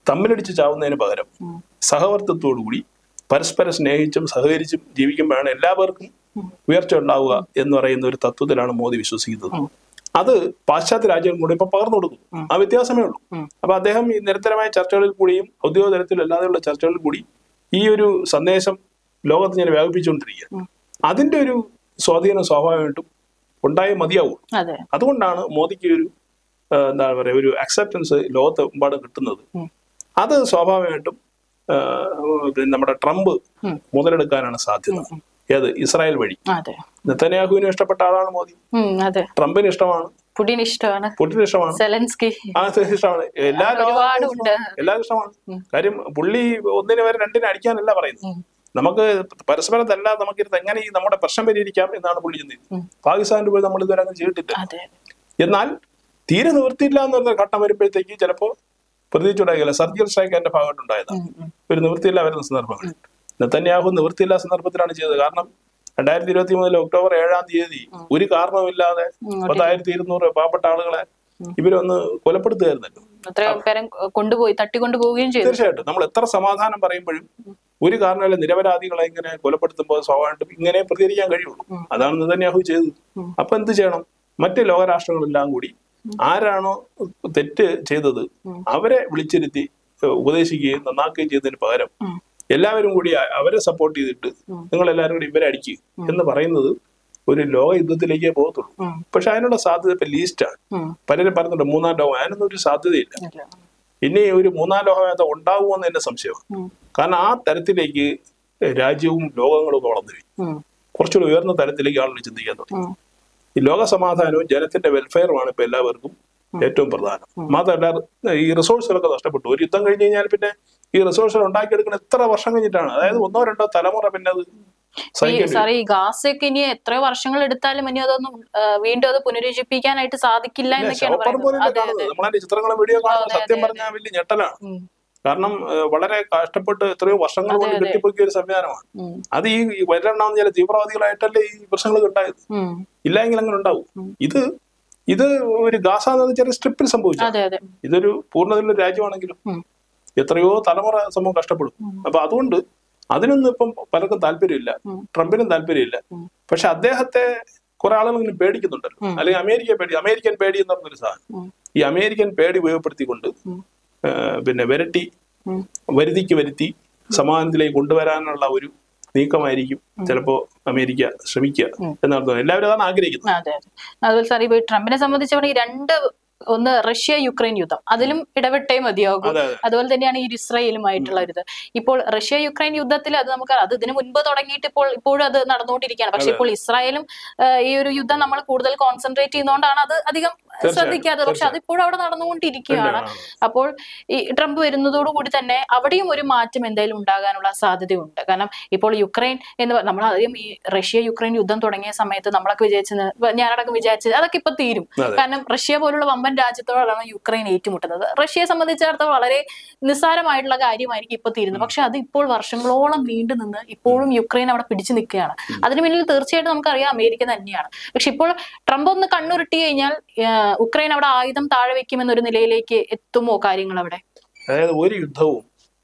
തമ്മിലടിച്ച് ചാവുന്നതിന് പകരം ഉം. സഹവർത്തിത്വത്തോടുകൂടി പരസ്പരം സ്നേഹിച്ചും സഹകരിച്ചും ജീവിക്കുമ്പോഴാണ് എല്ലാവർക്കും ഉയർച്ച ഉണ്ടാവുക എന്ന് പറയുന്ന ഒരു തത്വത്തിലാണ് മോദി വിശ്വസിക്കുന്നത് ഉം. അത് പാശ്ചാത്യ രാജ്യങ്ങൾ കൂടി ഇപ്പൊ പകർന്നു കൊടുക്കും ആ വ്യത്യാസമേ ഉള്ളൂ ഉം. അപ്പൊ അദ്ദേഹം ഈ നിരന്തരമായ ചർച്ചകളിൽ കൂടിയും ഔദ്യോഗിക തലത്തിൽ അല്ലാതെയുള്ള ചർച്ചകളിൽ കൂടി ഈ ഒരു സന്ദേശം ലോകത്ത് ഞാൻ വ്യാപിപ്പിച്ചുകൊണ്ടിരിക്കുക ഉം. അതിന്റെ ഒരു സ്വാധീനം സ്വാഭാവികമായിട്ടും ഉണ്ടായേ മതിയാവും അതെ അതുകൊണ്ടാണ് മോദിക്ക് ഒരു ആ, എന്താ പറയുക ഒരു അക്സെപ്റ്റൻസ് ലോകത്ത് മുമ്പാടും കിട്ടുന്നത് ഉം. അത് സ്വാഭാവികമായിട്ടും ആ, പിന്നെ നമ്മുടെ ട്രംപ് ഉം. മുതലെടുക്കാനാണ് സാധ്യത ഏത് ഇസ്രായേൽ വഴി അതെ നെത്തന്യാഹുവിനും ഇഷ്ടപ്പെട്ട ആളാണ് മോദി ഉം, അതെ ട്രംപിന് ഇഷ്ടമാണ് പുടിൻ ഇഷ്ടമാണ് പുടിന് ഇഷ്ടമാണ് സെലൻസ്കി ആ ഇഷ്ടമാണ് എല്ലാ ഒരുപാട് ഉണ്ട് എല്ലാവർക്കും ഇഷ്ടമാണ് ഉം. കാര്യം പുള്ളി ഒന്നിന് വരെ രണ്ടിനെ അടിക്കാനല്ല പറയുന്നത് ഉം. നമുക്ക് പരസ്പരം തല്ല നമുക്കിരുന്ന് എങ്ങനെ ഈ നമ്മുടെ പ്രശ്നം പരിഹരിക്കാം എന്നാണ് പുള്ളി ചിന്തിക്കുന്നത് ഉം. പാകിസ്ഥാനിൽ പോയി നമ്മൾ ഇതുവരെ അങ്ങനെ ചെയ്തിട്ടില്ല അതെ എന്നാൽ തീരെ നിവൃത്തിയില്ല എന്ന് പറഞ്ഞ ഘട്ടം വരുമ്പോഴത്തേക്ക് ചിലപ്പോൾ പ്രതീക്ഷിച്ചുണ്ടാകില്ല സർജിക്കൽ സ്ട്രൈക്ക് അതിന്റെ ഭാഗമായിട്ടുണ്ടായതാണ് ഉം, ഉം. ഒരു നിവൃത്തിയില്ല വരുന്ന സന്ദർഭങ്ങൾ നെത്തന്യാഹു നിവൃത്തിയില്ല സന്ദർഭത്തിലാണ് ചെയ്തത് കാരണം രണ്ടായിരത്തി ഇരുപത്തി മൂന്നിലെ ഒക്ടോബർ ഏഴാം തീയതി ഒരു കാരണവുമില്ലാതെ ഉം, പത്തായിരത്തി ഇരുന്നൂറ് പാവപ്പെട്ട ആളുകളെ ഇവരൊന്ന് കൊലപ്പെടുത്തുകയായിരുന്നല്ലോ അത്രയും പേരും കൊണ്ടുപോയി തട്ടിക്കൊണ്ടു പോവുകയും ചെയ്തു തീർച്ചയായിട്ടും നമ്മൾ എത്ര സമാധാനം പറയുമ്പോഴും ഒരു കാരണമല്ല നിരപരാധികളെ ഇങ്ങനെ കൊലപ്പെടുത്തുമ്പോൾ സ്വാഭാവികമായിട്ടും ഇങ്ങനെ പ്രതികരിക്കാൻ കഴിയുള്ളൂ ഉം. അതാണ് നെതന്യാഹു ചെയ്തത് ഉം. അപ്പൊ എന്ത് ചെയ്യണം മറ്റ് ലോകരാഷ്ട്രങ്ങളെല്ലാം കൂടി ആരാണോ തെറ്റ് ചെയ്തത് ഉം. അവരെ വിളിച്ചിരുത്തി ഏഹ്, ഉപദേശിക്കുകയും നന്നാക്കുകയും ചെയ്തതിന് പകരം ഉം. എല്ലാവരും കൂടി അ- അവരെ സപ്പോർട്ട് ചെയ്തിട്ട് ഉം. നിങ്ങൾ എല്ലാവരും കൂടി ഇവരെ അടിക്കുക എന്ന് പറയുന്നത് ഒരു ലോക യുദ്ധത്തിലേക്കേ പോകത്തുള്ളൂ ഉം, പക്ഷെ അതിനുള്ള സാധ്യത ഇപ്പൊ ലീസ്റ്റാണ് ഉം. പലരും പറയുന്നുണ്ട് മൂന്നാം ലോകം അതിനൊന്നും ഒരു സാധ്യതയില്ല ഇല്ല. ഇനി ഒരു മൂന്നാം ലോകമേത ഉണ്ടാവുമോ എന്ന് എന്റെ സംശയം ഉം, കാരണം ആ തരത്തിലേക്ക് രാജ്യവും ലോകങ്ങളും ഒക്കെ വളർന്നു പോയി ഉം, കുറച്ചുകൂടി ഉയർന്ന തലത്തിലേക്ക് ആളുകൾ ചിന്തിക്കാൻ തുടങ്ങി ഉം. ഈ ലോക സമാധാനവും ജനത്തിന്റെ വെൽഫെയറുമാണ് ഇപ്പൊ എല്ലാവർക്കും ഏറ്റവും പ്രധാനം മാത്രമല്ല ഈ റിസോഴ്സുകളൊക്കെ നഷ്ടപ്പെട്ടു ഒരു യുദ്ധം കഴിഞ്ഞ് കഴിഞ്ഞാൽ പിന്നെ ഈ റിസോഴ്സുകൾ ഉണ്ടാക്കിയെടുക്കുന്ന എത്ര വർഷം കഴിഞ്ഞിട്ടാണ് അതായത് ഒന്നോ രണ്ടോ തലമുറ പിന്നെ അത് ഈ സഹിക്കേണ്ടി സാറേ ഈ ഗാസയൊക്കെ ഇനി എത്രയോ വർഷങ്ങൾ എടുത്താലും ഇനി അതൊന്നും ആ, വീണ്ടും അത് പുനരുജ്ജീവിപ്പിക്കാനായിട്ട് സാധിക്കില്ല എന്നൊക്കെയാണ് ശവപ്പറം പോലെ പറയുന്നത് അതെ കാണുന്നത് അതെ നമ്മളതിന്റെ ചിത്രങ്ങളും വീഡിയോ കാണുമ്പോൾ അതെ, സത്യം അതെ, പറഞ്ഞാൽ വലിയ ഞെട്ടലാണ് ഉം, കാരണം ഏഹ്, വളരെ കഷ്ടപ്പെട്ട് എത്രയോ വർഷങ്ങൾ അതെ, കൊണ്ട് അതെ. കെട്ടിപ്പൊക്കിയ ഒരു സംവിധാനമാണ് ഉം, അത് ഈ വരണ്ടാവുന്ന ചില തീവ്രവാദികളായിട്ടല്ലേ ഈ പ്രശ്നങ്ങൾ ഉണ്ടായത് ഉം. ഇല്ലെങ്കിൽ അങ്ങനെ ഉണ്ടാവും ഉം. ഇത് ഇത് ഒരു ഗാസ എന്നത് ചെറിയ സ്ട്രിപ്പിൽ സംഭവിച്ചു അതെ അതെ ഇതൊരു പൂർണ്ണതയുള്ള രാജ്യമാണെങ്കിലും ഉം. എത്രയോ തലമുറ സമൂഹം കഷ്ടപ്പെടും ഉം. അപ്പൊ അതുകൊണ്ട് അതിനൊന്നും ഇപ്പം പലർക്കും താല്പര്യമില്ല ഉം. ട്രംപിനും താല്പര്യമില്ല ഉം. പക്ഷെ അദ്ദേഹത്തെ കുറെ ആളുകൾ ഇങ്ങനെ പേടിക്കുന്നുണ്ടല്ലോ ഉം. അല്ലെങ്കിൽ അമേരിക്ക പേടി അമേരിക്കൻ പേടി എന്ന് പറഞ്ഞൊരു സാധനം ഉം. ഈ അമേരിക്കൻ പേടി ഉപയോഗപ്പെടുത്തിക്കൊണ്ട് ഉം. ആ, പിന്നെ വിരട്ടി ഉം. വരുതിക്ക് വരുത്തി സമാധാനത്തിലേക്ക് കൊണ്ടുവരാനുള്ള ഒരു നീക്കമായിരിക്കും ചിലപ്പോ അമേരിക്ക ശ്രമിക്കുക ഉം. എന്നാണ് തോന്നുന്നത് എല്ലാവരും അതാണ് ആഗ്രഹിക്കുന്നത് അതെ അതെ അതുപോലെ സാർ ഇപ്പൊ ഈ ട്രംപിനെ സംബന്ധിച്ചവിടെ ഈ രണ്ട് ഒന്ന് റഷ്യ യുക്രൈൻ യുദ്ധം അതിലും ഇടപെട്ടേ മതിയാകും അതെ അതെ അതുപോലെ തന്നെയാണ് ഈ ഇസ്രായേലുമായിട്ടുള്ള ഒരു ഇത് ഇപ്പോൾ റഷ്യ യുക്രൈൻ യുദ്ധത്തിൽ അത് നമുക്ക് അത് ഇതിനു മുൻപ് തുടങ്ങിയിട്ട് ഇപ്പോൾ ഇപ്പോഴും അത് നടന്നുകൊണ്ടിരിക്കുകയാണ് പക്ഷെ ഇപ്പോൾ ഇസ്രായേലും ആ, ഈ ഒരു യുദ്ധം നമ്മൾ കൂടുതൽ കോൺസെൻട്രേറ്റ് ചെയ്യുന്നതുകൊണ്ടാണ് അത് അധികം ശ്രദ്ധിക്കാത്തത് പക്ഷെ അതിപ്പോഴും അവിടെ നടന്നുകൊണ്ടിരിക്കുകയാണ് ആണ്. അപ്പോൾ ഈ ട്രംപ് വരുന്നതോടുകൂടി തന്നെ അവിടെയും ഒരു മാറ്റം എന്തായാലും ഉണ്ടാകാനുള്ള സാധ്യതയുണ്ട് കാരണം ഇപ്പോൾ യുക്രൈൻ എന്ന് പ- നമ്മൾ ആദ്യം ഈ റഷ്യ യുക്രൈൻ യുദ്ധം തുടങ്ങിയ സമയത്ത് നമ്മളൊക്കെ വിചാരിച്ചത് ഇപ്പൊ ഞാനടക്കം വിചാരിച്ചത് അതൊക്കെ ഇപ്പൊ തീരും അതെ. കാരണം റഷ്യ പോലുള്ള വമ്പൻ രാജ്യത്തോടാണ് യുക്രൈൻ ഏറ്റുമുട്ടുന്നത് റഷ്യയെ സംബന്ധിച്ചിടത്തോളം വളരെ നിസ്സാരമായിട്ടുള്ള കാര്യമായിരിക്കും ഇപ്പൊ തീരുന്നത് പക്ഷെ അത് ഇപ്പോൾ വർഷങ്ങളോളം നീണ്ടു നിന്ന് ഇപ്പോഴും യുക്രൈൻ അവിടെ പിടിച്ചു നിൽക്കുകയാണ് അതിന് പിന്നിൽ തീർച്ചയായിട്ടും നമുക്കറിയാം അമേരിക്ക തന്നെയാണ് പക്ഷെ ഇപ്പോൾ ട്രംപ് ഒന്ന് കണ്ണുരുട്ടി കഴിഞ്ഞാൽ ആ, ഉക്രൈൻ അവിടെ ആയുധം താഴെ വെക്കുമെന്നൊരു നിലയിലേക്ക് എത്തുമോ കാര്യങ്ങൾ അവിടെ അതായത് ഒരു യുദ്ധവും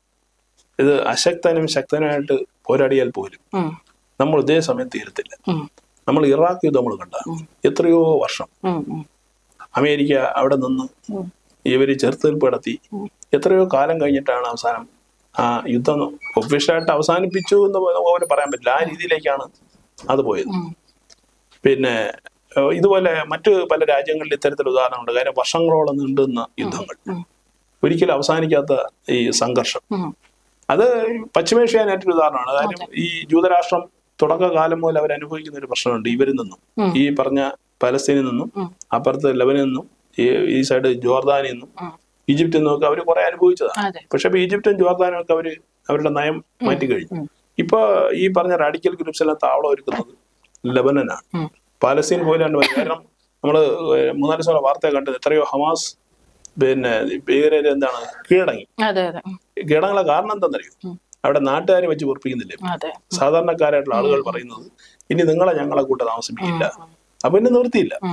ഇത് അശക്തനും ശക്തനായിട്ട് പോരാടിയാൽ പോലും ഉം, നമ്മൾ ഇതേ സമയം തീരത്തില്ല ഉം, നമ്മൾ ഇറാഖ് യുദ്ധം നമ്മൾ കണ്ട എത്രയോ വർഷം ഉം, ഉം, അമേരിക്ക അവിടെ നിന്ന് ഉം. ഇവര് ചെറുത്തുനിൽപ്പ് നടത്തി ഉം. എത്രയോ കാലം കഴിഞ്ഞിട്ടാണ് അവസാനം ആ യുദ്ധം ഒഫീഷ്യലായിട്ട് അവസാനിപ്പിച്ചു എന്ന് പോലെ പറയാൻ പറ്റില്ല ആ രീതിയിലേക്കാണ് അത് പോയത് ഉം, പിന്നെ ഏഹ് ഇതുപോലെ മറ്റ് പല രാജ്യങ്ങളിൽ ഇത്തരത്തിൽ ഉദാഹരണമുണ്ട് കാര്യം വർഷങ്ങളോളം നീണ്ടുന്ന യുദ്ധങ്ങൾ ഉം. ഒരിക്കലും അവസാനിക്കാത്ത ഈ സംഘർഷം ഉം, അത് പശ്ചിമേഷ്യാനായിട്ടൊരു ഉദാഹരണമാണ് കാര്യം ഈ ജൂതരാഷ്ട്രം തുടക്കകാലം മുതൽ അവർ അനുഭവിക്കുന്ന ഒരു പ്രശ്നമുണ്ട് ഇവരിൽ നിന്നും ഉം. ഈ പറഞ്ഞ പലസ്തീനിൽ നിന്നും ഉം. അപ്പുറത്ത് ലെബനിൽ നിന്നും ഈ ഈ സൈഡ് ജോർദാനിൽ നിന്നും ഉം. ഈജിപ്തിൽ നിന്നും ഒക്കെ അവർ കുറെ അനുഭവിച്ചതാണ് അതെ പക്ഷെ ഇപ്പൊ ഈജിപ്തും ജോർദാനും ഒക്കെ അവര് അവരുടെ നയം മാറ്റി കഴിഞ്ഞു ഉം. ഇപ്പൊ ഈ പറഞ്ഞ റാഡിക്കൽ ഗ്രൂപ്പ്സ് എല്ലാം താവളം ഒരുക്കുന്നത് ലെബനനാണ് ഉം. പാലസ്തീൻ പോലെയാണ് വരുന്നത്. കാരണം നമ്മള് മൂന്നാല് ദിവസം വാർത്ത കണ്ടത് എത്രയോ ഹമാസ് പിന്നെ ഭീകരര് എന്താണ് കീഴടങ്ങി അതെ അതെ ഉം, കീഴടങ്ങുള്ള കാരണം എന്താണെന്നറിയോ ഉം. അവിടെ നാട്ടുകാരെ വെച്ച് പൊറപ്പിക്കുന്നില്ലേ അതെ സാധാരണക്കാരായിട്ടുള്ള ആളുകൾ പറയുന്നത് ഇനി നിങ്ങളെ ഞങ്ങളെ കൂട്ട താമസിപ്പിക്കില്ല അപ്പൊ പിന്നെ നിവൃത്തിയില്ല ഉം,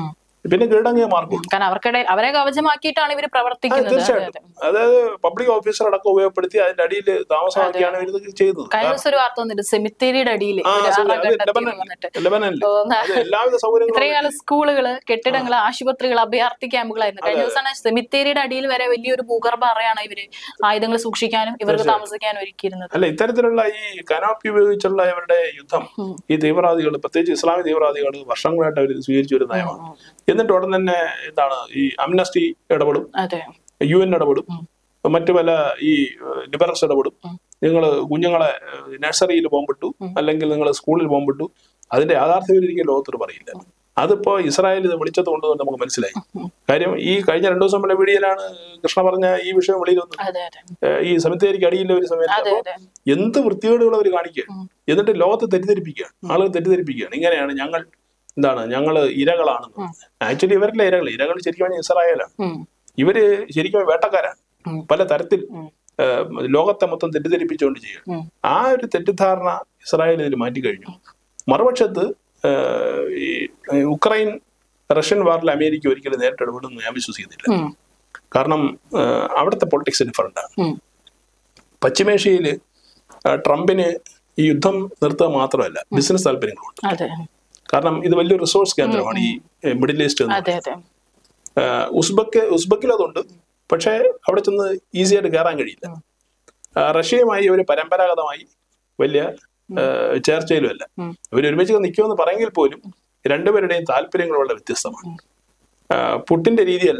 പിന്നെ കീഴടങ്ങിയ മാർഗമുള്ളൂ കാരണം അവർക്കിടെ അവരെ കവചമാക്കിയിട്ടാണ് ഇവർ പ്രവർത്തിക്കുന്നത് അതെ, തീർച്ചയായിട്ടും അതെ. അതായത് പബ്ലിക് ഓഫീസർ അടക്കം ഉപയോഗപ്പെടുത്തി അതിന്റെ അടിയിൽ താമസമാക്കിയാണ് ഇവർ ഇത് ചെയ്യുന്നത് കഴിഞ്ഞ ദിവസം ഒരു വാർത്ത വന്നിട്ട് സെമിത്തേരിയുടെ അടിയിൽ ആ, ഒരു ശരി. ആറാം അത് ഘട്ടത്തിൽ ലെബനൻ. വന്നിട്ട് ലെബനനിൽ ഓ, ന- അത് എല്ലാവിധ സൗകര്യങ്ങളും ഇത്രയും കാലം സ്കൂളുകള് കെട്ടിടങ്ങള് ആശുപത്രികൾ അഭയാർത്ഥി ക്യാമ്പുകളായിരുന്നു കഴിഞ്ഞ ദിവസമാണ് സെമിത്തേരിയുടെ അടിയിൽ വരെ വലിയൊരു ഭൂഗർഭ അറയാണ് ഇവര് ആയുധങ്ങൾ സൂക്ഷിക്കാനും ഇവർക്ക് താമസിക്കാനും ഒരുക്കിയിരുന്നത് അല്ല ഇത്തരത്തിലുള്ള ഈ കനോപ്പി ഉപയോഗിച്ചുള്ള ഇവരുടെ യുദ്ധം ഉം. ഈ തീവ്രവാദികൾ പ്രത്യേകിച്ച് ഇസ്ലാമിക തീവ്രവാദികൾ വർഷങ്ങളായിട്ട് അവർ സ്വീകരിച്ചു ഒരു നയമാണ് എന്നിട്ട് ഉടൻ തന്നെ എന്താണ് ഈ അംനസ്റ്റി ഇടപെടും അതെ യു എൻ ഇടപെടും മറ്റു പല ഈ ലിബറൽസ് ഇടപെടും നിങ്ങൾ കുഞ്ഞുങ്ങളെ നഴ്സറിയിൽ ബോംബിട്ടു അല്ലെങ്കിൽ നിങ്ങൾ സ്കൂളിൽ ബോംബിട്ടു അതിന്റെ യാഥാർത്ഥ്യം ഒരിക്കലും ലോകത്തോട് പറയില്ല അതിപ്പോ ഇസ്രായേൽ ഇത് വിളിച്ചത് കൊണ്ട് നമുക്ക് മനസ്സിലായി കാര്യം ഈ കഴിഞ്ഞ രണ്ടു ദിവസം മുന്നേ വീഡിയോയിലാണ് കൃഷ്ണ പറഞ്ഞ ഈ വിഷയം വെളിയിൽ വന്നത് അതെ അതെ ഏഹ് ഈ സെമിത്തേരിക്ക് അടിയില്ല ഒരു സമയത്ത് അതെ അപ്പൊ അതെ എന്ത് വൃത്തികേടുകൾ അവർ കാണിക്കുക എന്നിട്ട് ലോകത്തെ തെറ്റിദ്ധരിപ്പിക്കുകയാണ് ആളുകൾ തെറ്റിദ്ധരിപ്പിക്കുകയാണ് ഇങ്ങനെയാണ് ഞങ്ങൾ എന്താണ് ഞങ്ങൾ ഇരകളാണെന്ന് ആക്ച്വലി ഇവരല്ല ഇരകൾ ഇരകൾ ശരിക്കും പറഞ്ഞാൽ ഇസ്രായേലാണ് ഉം. ഇവര് ശരിക്കും വേട്ടക്കാരാണ് ഉം. പല തരത്തിൽ ഉം. ഏഹ്, ലോകത്തെ മൊത്തം തെറ്റിദ്ധരിപ്പിച്ചുകൊണ്ട് ചെയ്യുക ഉം. ആ ഒരു തെറ്റിദ്ധാരണ ഇസ്രായേൽ ഇതിൽ മാറ്റി കഴിഞ്ഞു മറുപക്ഷത്ത് ഏഹ്, ഈ ഉക്രൈൻ റഷ്യൻ വാറിൽ അമേരിക്ക ഒരിക്കലും നേരിട്ട് ഇടപെടുമെന്ന് ഞാൻ വിശ്വസിക്കുന്നില്ല ഉം. കാരണം ഏഹ്, അവിടുത്തെ പൊളിറ്റിക്സ് ഡിഫറൻ്റാണ് ഉം. പശ്ചിമേഷ്യയിൽ ട്രംപിന് ഈ യുദ്ധം നിർത്തുക മാത്രമല്ല ബിസിനസ് താല്പര്യങ്ങളുണ്ട് അതെ കാരണം ഇത് വലിയൊരു റിസോഴ്സ് കേന്ദ്രമാണ് ഈ ഏഹ്, മിഡിൽ ഈസ്റ്റ് എന്ന് അതെ അതെ ആഹ് ഉസ്ബക്ക് ഉസ്ബക്കിൽ അതുണ്ട് പക്ഷേ അവിടെ ചെന്ന് ഈസി ആയിട്ട് കയറാൻ കഴിയില്ല ആഹ് റഷ്യയുമായി ഒരു പരമ്പരാഗതമായി വലിയ ആഹ് ചേർച്ചയിലുമല്ല ഉം. ഇവർ ഒരുമിച്ച് നിൽക്കുമെന്ന് പറയെങ്കിൽ പോലും രണ്ടുപേരുടെയും താല്പര്യങ്ങൾ വളരെ വ്യത്യസ്തമാണ് ആഹ് പുട്ടിന്റെ രീതിയല്ല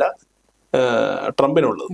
ആഹ് ട്രംപിനുള്ളത്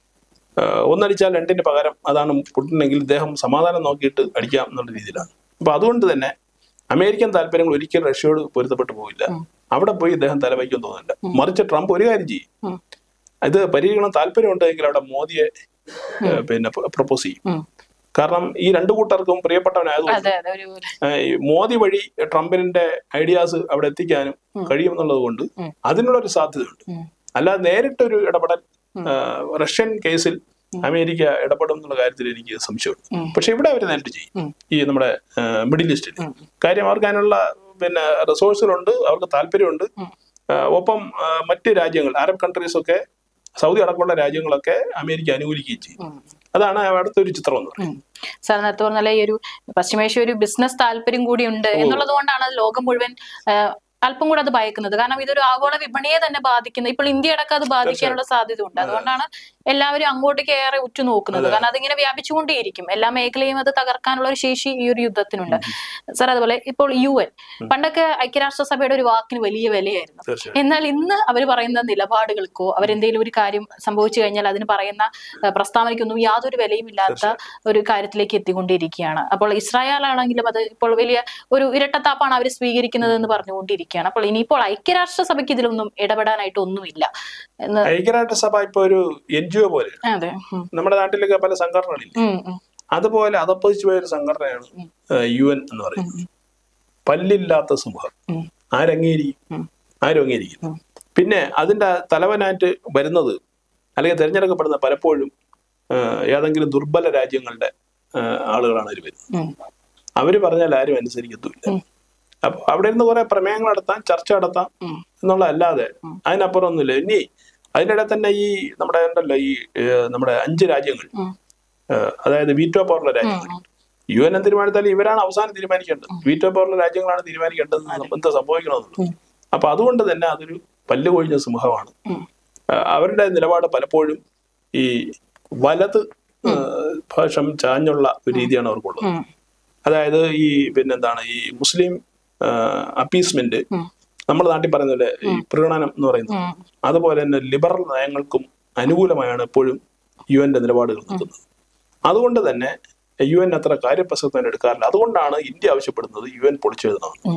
ആഹ് ഒന്നടിച്ചാൽ രണ്ടിന് പകരം അതാണ് പുട്ടിനെങ്കിൽ ഇദ്ദേഹം സമാധാനം നോക്കിയിട്ട് അടിക്കാം എന്നുള്ള രീതിയിലാണ് അപ്പൊ അതുകൊണ്ട് തന്നെ അമേരിക്കൻ താല്പര്യങ്ങൾ ഒരിക്കലും റഷ്യയോട് പൊരുത്തപ്പെട്ടു പോയില്ല അവിടെ പോയി ഇദ്ദേഹം തലവയ്ക്കും തോന്നുന്നില്ല മറിച്ച് ട്രംപ് ഒരു കാര്യം ചെയ്യും ഉം. ഇത് പരിഗണന താല്പര്യമുണ്ടെങ്കിൽ അവിടെ മോദിയെ ഏഹ്, പിന്നെ പ്രപ്പോസ് ചെയ്യും ഉം. കാരണം ഈ രണ്ടു കൂട്ടർക്കും പ്രിയപ്പെട്ടവനായതുകൊണ്ട് അതെ അതെ ഒരു ഏഹ്, ഈ മോദി വഴി ട്രംപിന്റെ ഐഡിയാസ് അവിടെ എത്തിക്കാനും കഴിയുമെന്നുള്ളത് കൊണ്ട് ഉം. അതിനുള്ളൊരു സാധ്യതയുണ്ട് ഉം. അല്ലാതെ നേരിട്ടൊരു ഇടപെടൽ ഏഹ്, റഷ്യൻ കേസിൽ അമേരിക്ക ഇടപെടും എന്നുള്ള കാര്യത്തിൽ എനിക്ക് സംശയമുണ്ട് ഉം. പക്ഷെ ഇവിടെ അവർ നേരിട്ട് ചെയ്യും ഉം. ഈ നമ്മുടെ ഏഹ്, മിഡിൽ ഈസ്റ്റിൽ ഉം. കാര്യം അവർക്ക് അതിനുള്ള പിന്നെ റിസോഴ്സുകളുണ്ട് അവർക്ക് താല്പര്യമുണ്ട് ഉം. ഏഹ്, ഒപ്പം ഏഹ്, മറ്റ് രാജ്യങ്ങൾ അറബ് കൺട്രീസ് ഒക്കെ സൗദി അടക്കമുള്ള രാജ്യങ്ങളൊക്കെ അമേരിക്ക അനുകൂലിക്കുകയും ചെയ്യും ഉം. അതാണ് അവിടുത്തെ ഒരു ചിത്രം എന്ന് പറയുന്നത് ഉം. സാർ നേരത്തെ പറഞ്ഞാൽ ഈ ഒരു പശ്ചിമേഷ്യ ഒരു ബിസിനസ് താല്പര്യം കൂടി ഉണ്ട് എന്നുള്ളത് കൊണ്ടാണ് അത് ലോകം മുഴുവൻ ആ, അല്പം കൂടെ അത് ഭയക്കുന്നത് കാരണം ഇതൊരു ആഗോള വിപണിയെ തന്നെ ബാധിക്കുന്നത് ഇപ്പോൾ ഇന്ത്യ അടക്കം അത് ബാധിക്കാനുള്ള സാധ്യത ഉണ്ട് അതുകൊണ്ടാണ് എല്ലാവരും അങ്ങോട്ടേക്ക് ഏറെ ഉറ്റുനോക്കുന്നത് കാരണം അതിങ്ങനെ വ്യാപിച്ചുകൊണ്ടേയിരിക്കും എല്ലാ മേഖലയും അത് തകർക്കാനുള്ള ഒരു ശേഷി ഈ ഒരു യുദ്ധത്തിനുണ്ട് സാർ അതുപോലെ ഇപ്പോൾ യു എൻ പണ്ടൊക്കെ ഐക്യരാഷ്ട്രസഭയുടെ ഒരു വാക്കിന് വലിയ വിലയായിരുന്നു തീർച്ചയായും എന്നാൽ ഇന്ന് അവർ പറയുന്ന നിലപാടുകൾക്കോ അവരെന്തെങ്കിലും ഒരു കാര്യം സംഭവിച്ചു കഴിഞ്ഞാൽ അതിന് പറയുന്ന ആ, പ്രസ്താവനയ്ക്കൊന്നും യാതൊരു വിലയും ഇല്ലാത്ത ഒരു കാര്യത്തിലേക്ക് എത്തിക്കൊണ്ടിരിക്കുകയാണ് അപ്പോൾ ഇസ്രായേൽ ആണെങ്കിലും അത് ഇപ്പോൾ വലിയ ഒരു ഇരട്ടത്താപ്പാണ് അവർ സ്വീകരിക്കുന്നത് എന്ന് പറഞ്ഞുകൊണ്ടിരിക്കുകയാണ് അപ്പോൾ ഇനിയിപ്പോൾ ഐക്യരാഷ്ട്രസഭയ്ക്ക് ഇതിലൊന്നും ഇടപെടാനായിട്ട് ഒന്നുമില്ല എന്ന് ഐക്യരാഷ്ട്രസഭ ഇപ്പൊ ഒരു എൻ ജി ഒ പോലെ അതെ ഉം. നമ്മുടെ നാട്ടിലൊക്കെ പല സംഘടനകളില്ല ഉം, ഉം, അതുപോലെ അതപ്പതിച്ചു പോയ ഒരു സംഘടനയാണ് യു എൻ എന്ന് പറയുന്നത് പല്ലില്ലാത്ത സമൂഹം ഉം. ആരംഗീകരിക്കും ഉം. ആരും അംഗീകരിക്കും ഉം. പിന്നെ അതിന്റെ തലവനായിട്ട് വരുന്നത് അല്ലെങ്കിൽ തിരഞ്ഞെടുക്കപ്പെടുന്ന പലപ്പോഴും ആ, ഏതെങ്കിലും ദുർബല രാജ്യങ്ങളുടെ ആ, ആളുകളാണ് അവർ വരുന്നത് ഉം. അവര് പറഞ്ഞാൽ ആരും അനുസരിക്കത്തുമില്ല ഉം. അപ്പൊ അവിടെ ഇരുന്ന് കുറെ പ്രമേയങ്ങൾ നടത്താം ചർച്ച നടത്താം ഉം. എന്നുള്ള അല്ലാതെ അതിനപ്പുറം ഒന്നുമില്ല ഇനി അതിനിടെ തന്നെ ഈ നമ്മുടെ ഉണ്ടല്ലോ ഈ ഏഹ്, നമ്മുടെ അഞ്ച് രാജ്യങ്ങൾ ഉം. ഏഹ്, അതായത് വീറ്റോ പവറുള്ള രാജ്യങ്ങൾ ഉം. യു എൻ തീരുമാനിച്ചാൽ ഇവരാണ് അവസാനം തീരുമാനിക്കേണ്ടത് വീറ്റോ പവറുള്ള രാജ്യങ്ങളാണ് തീരുമാനിക്കേണ്ടത് എന്താ സംഭവിക്കണമെന്നുള്ളത് അപ്പൊ അതുകൊണ്ട് തന്നെ അതൊരു പല്ല് കൊഴിഞ്ഞ സിംഹമാണ് ഉം. ഏഹ്, അവരുടെ നിലപാട് പലപ്പോഴും ഈ വലത് ഏഹ്, ഭാഷം ചാഞ്ഞുള്ള ഒരു രീതിയാണ് അവർക്കുള്ളത് ഉം. അതായത് ഈ പിന്നെന്താണ് ഈ മുസ്ലിം അപ്പീസ്മെന്റ് ഉം. നമ്മുടെ നാട്ടിൽ പറയുന്ന പോലെ ഈ പ്രീണനം എന്ന് പറയുന്നത് ഉം. അതുപോലെ തന്നെ ലിബറൽ നയങ്ങൾക്കും അനുകൂലമായാണ് എപ്പോഴും യു എന്റെ നിലപാടുകൾ നിൽക്കുന്നത് അതുകൊണ്ട് തന്നെ യു എൻ അത്ര കാര്യപ്രസക്തം എടുക്കാറില്ല അതുകൊണ്ടാണ് ഇന്ത്യ ആവശ്യപ്പെടുന്നത് യു എൻ പൊളിച്ചെഴുതണം ഉം.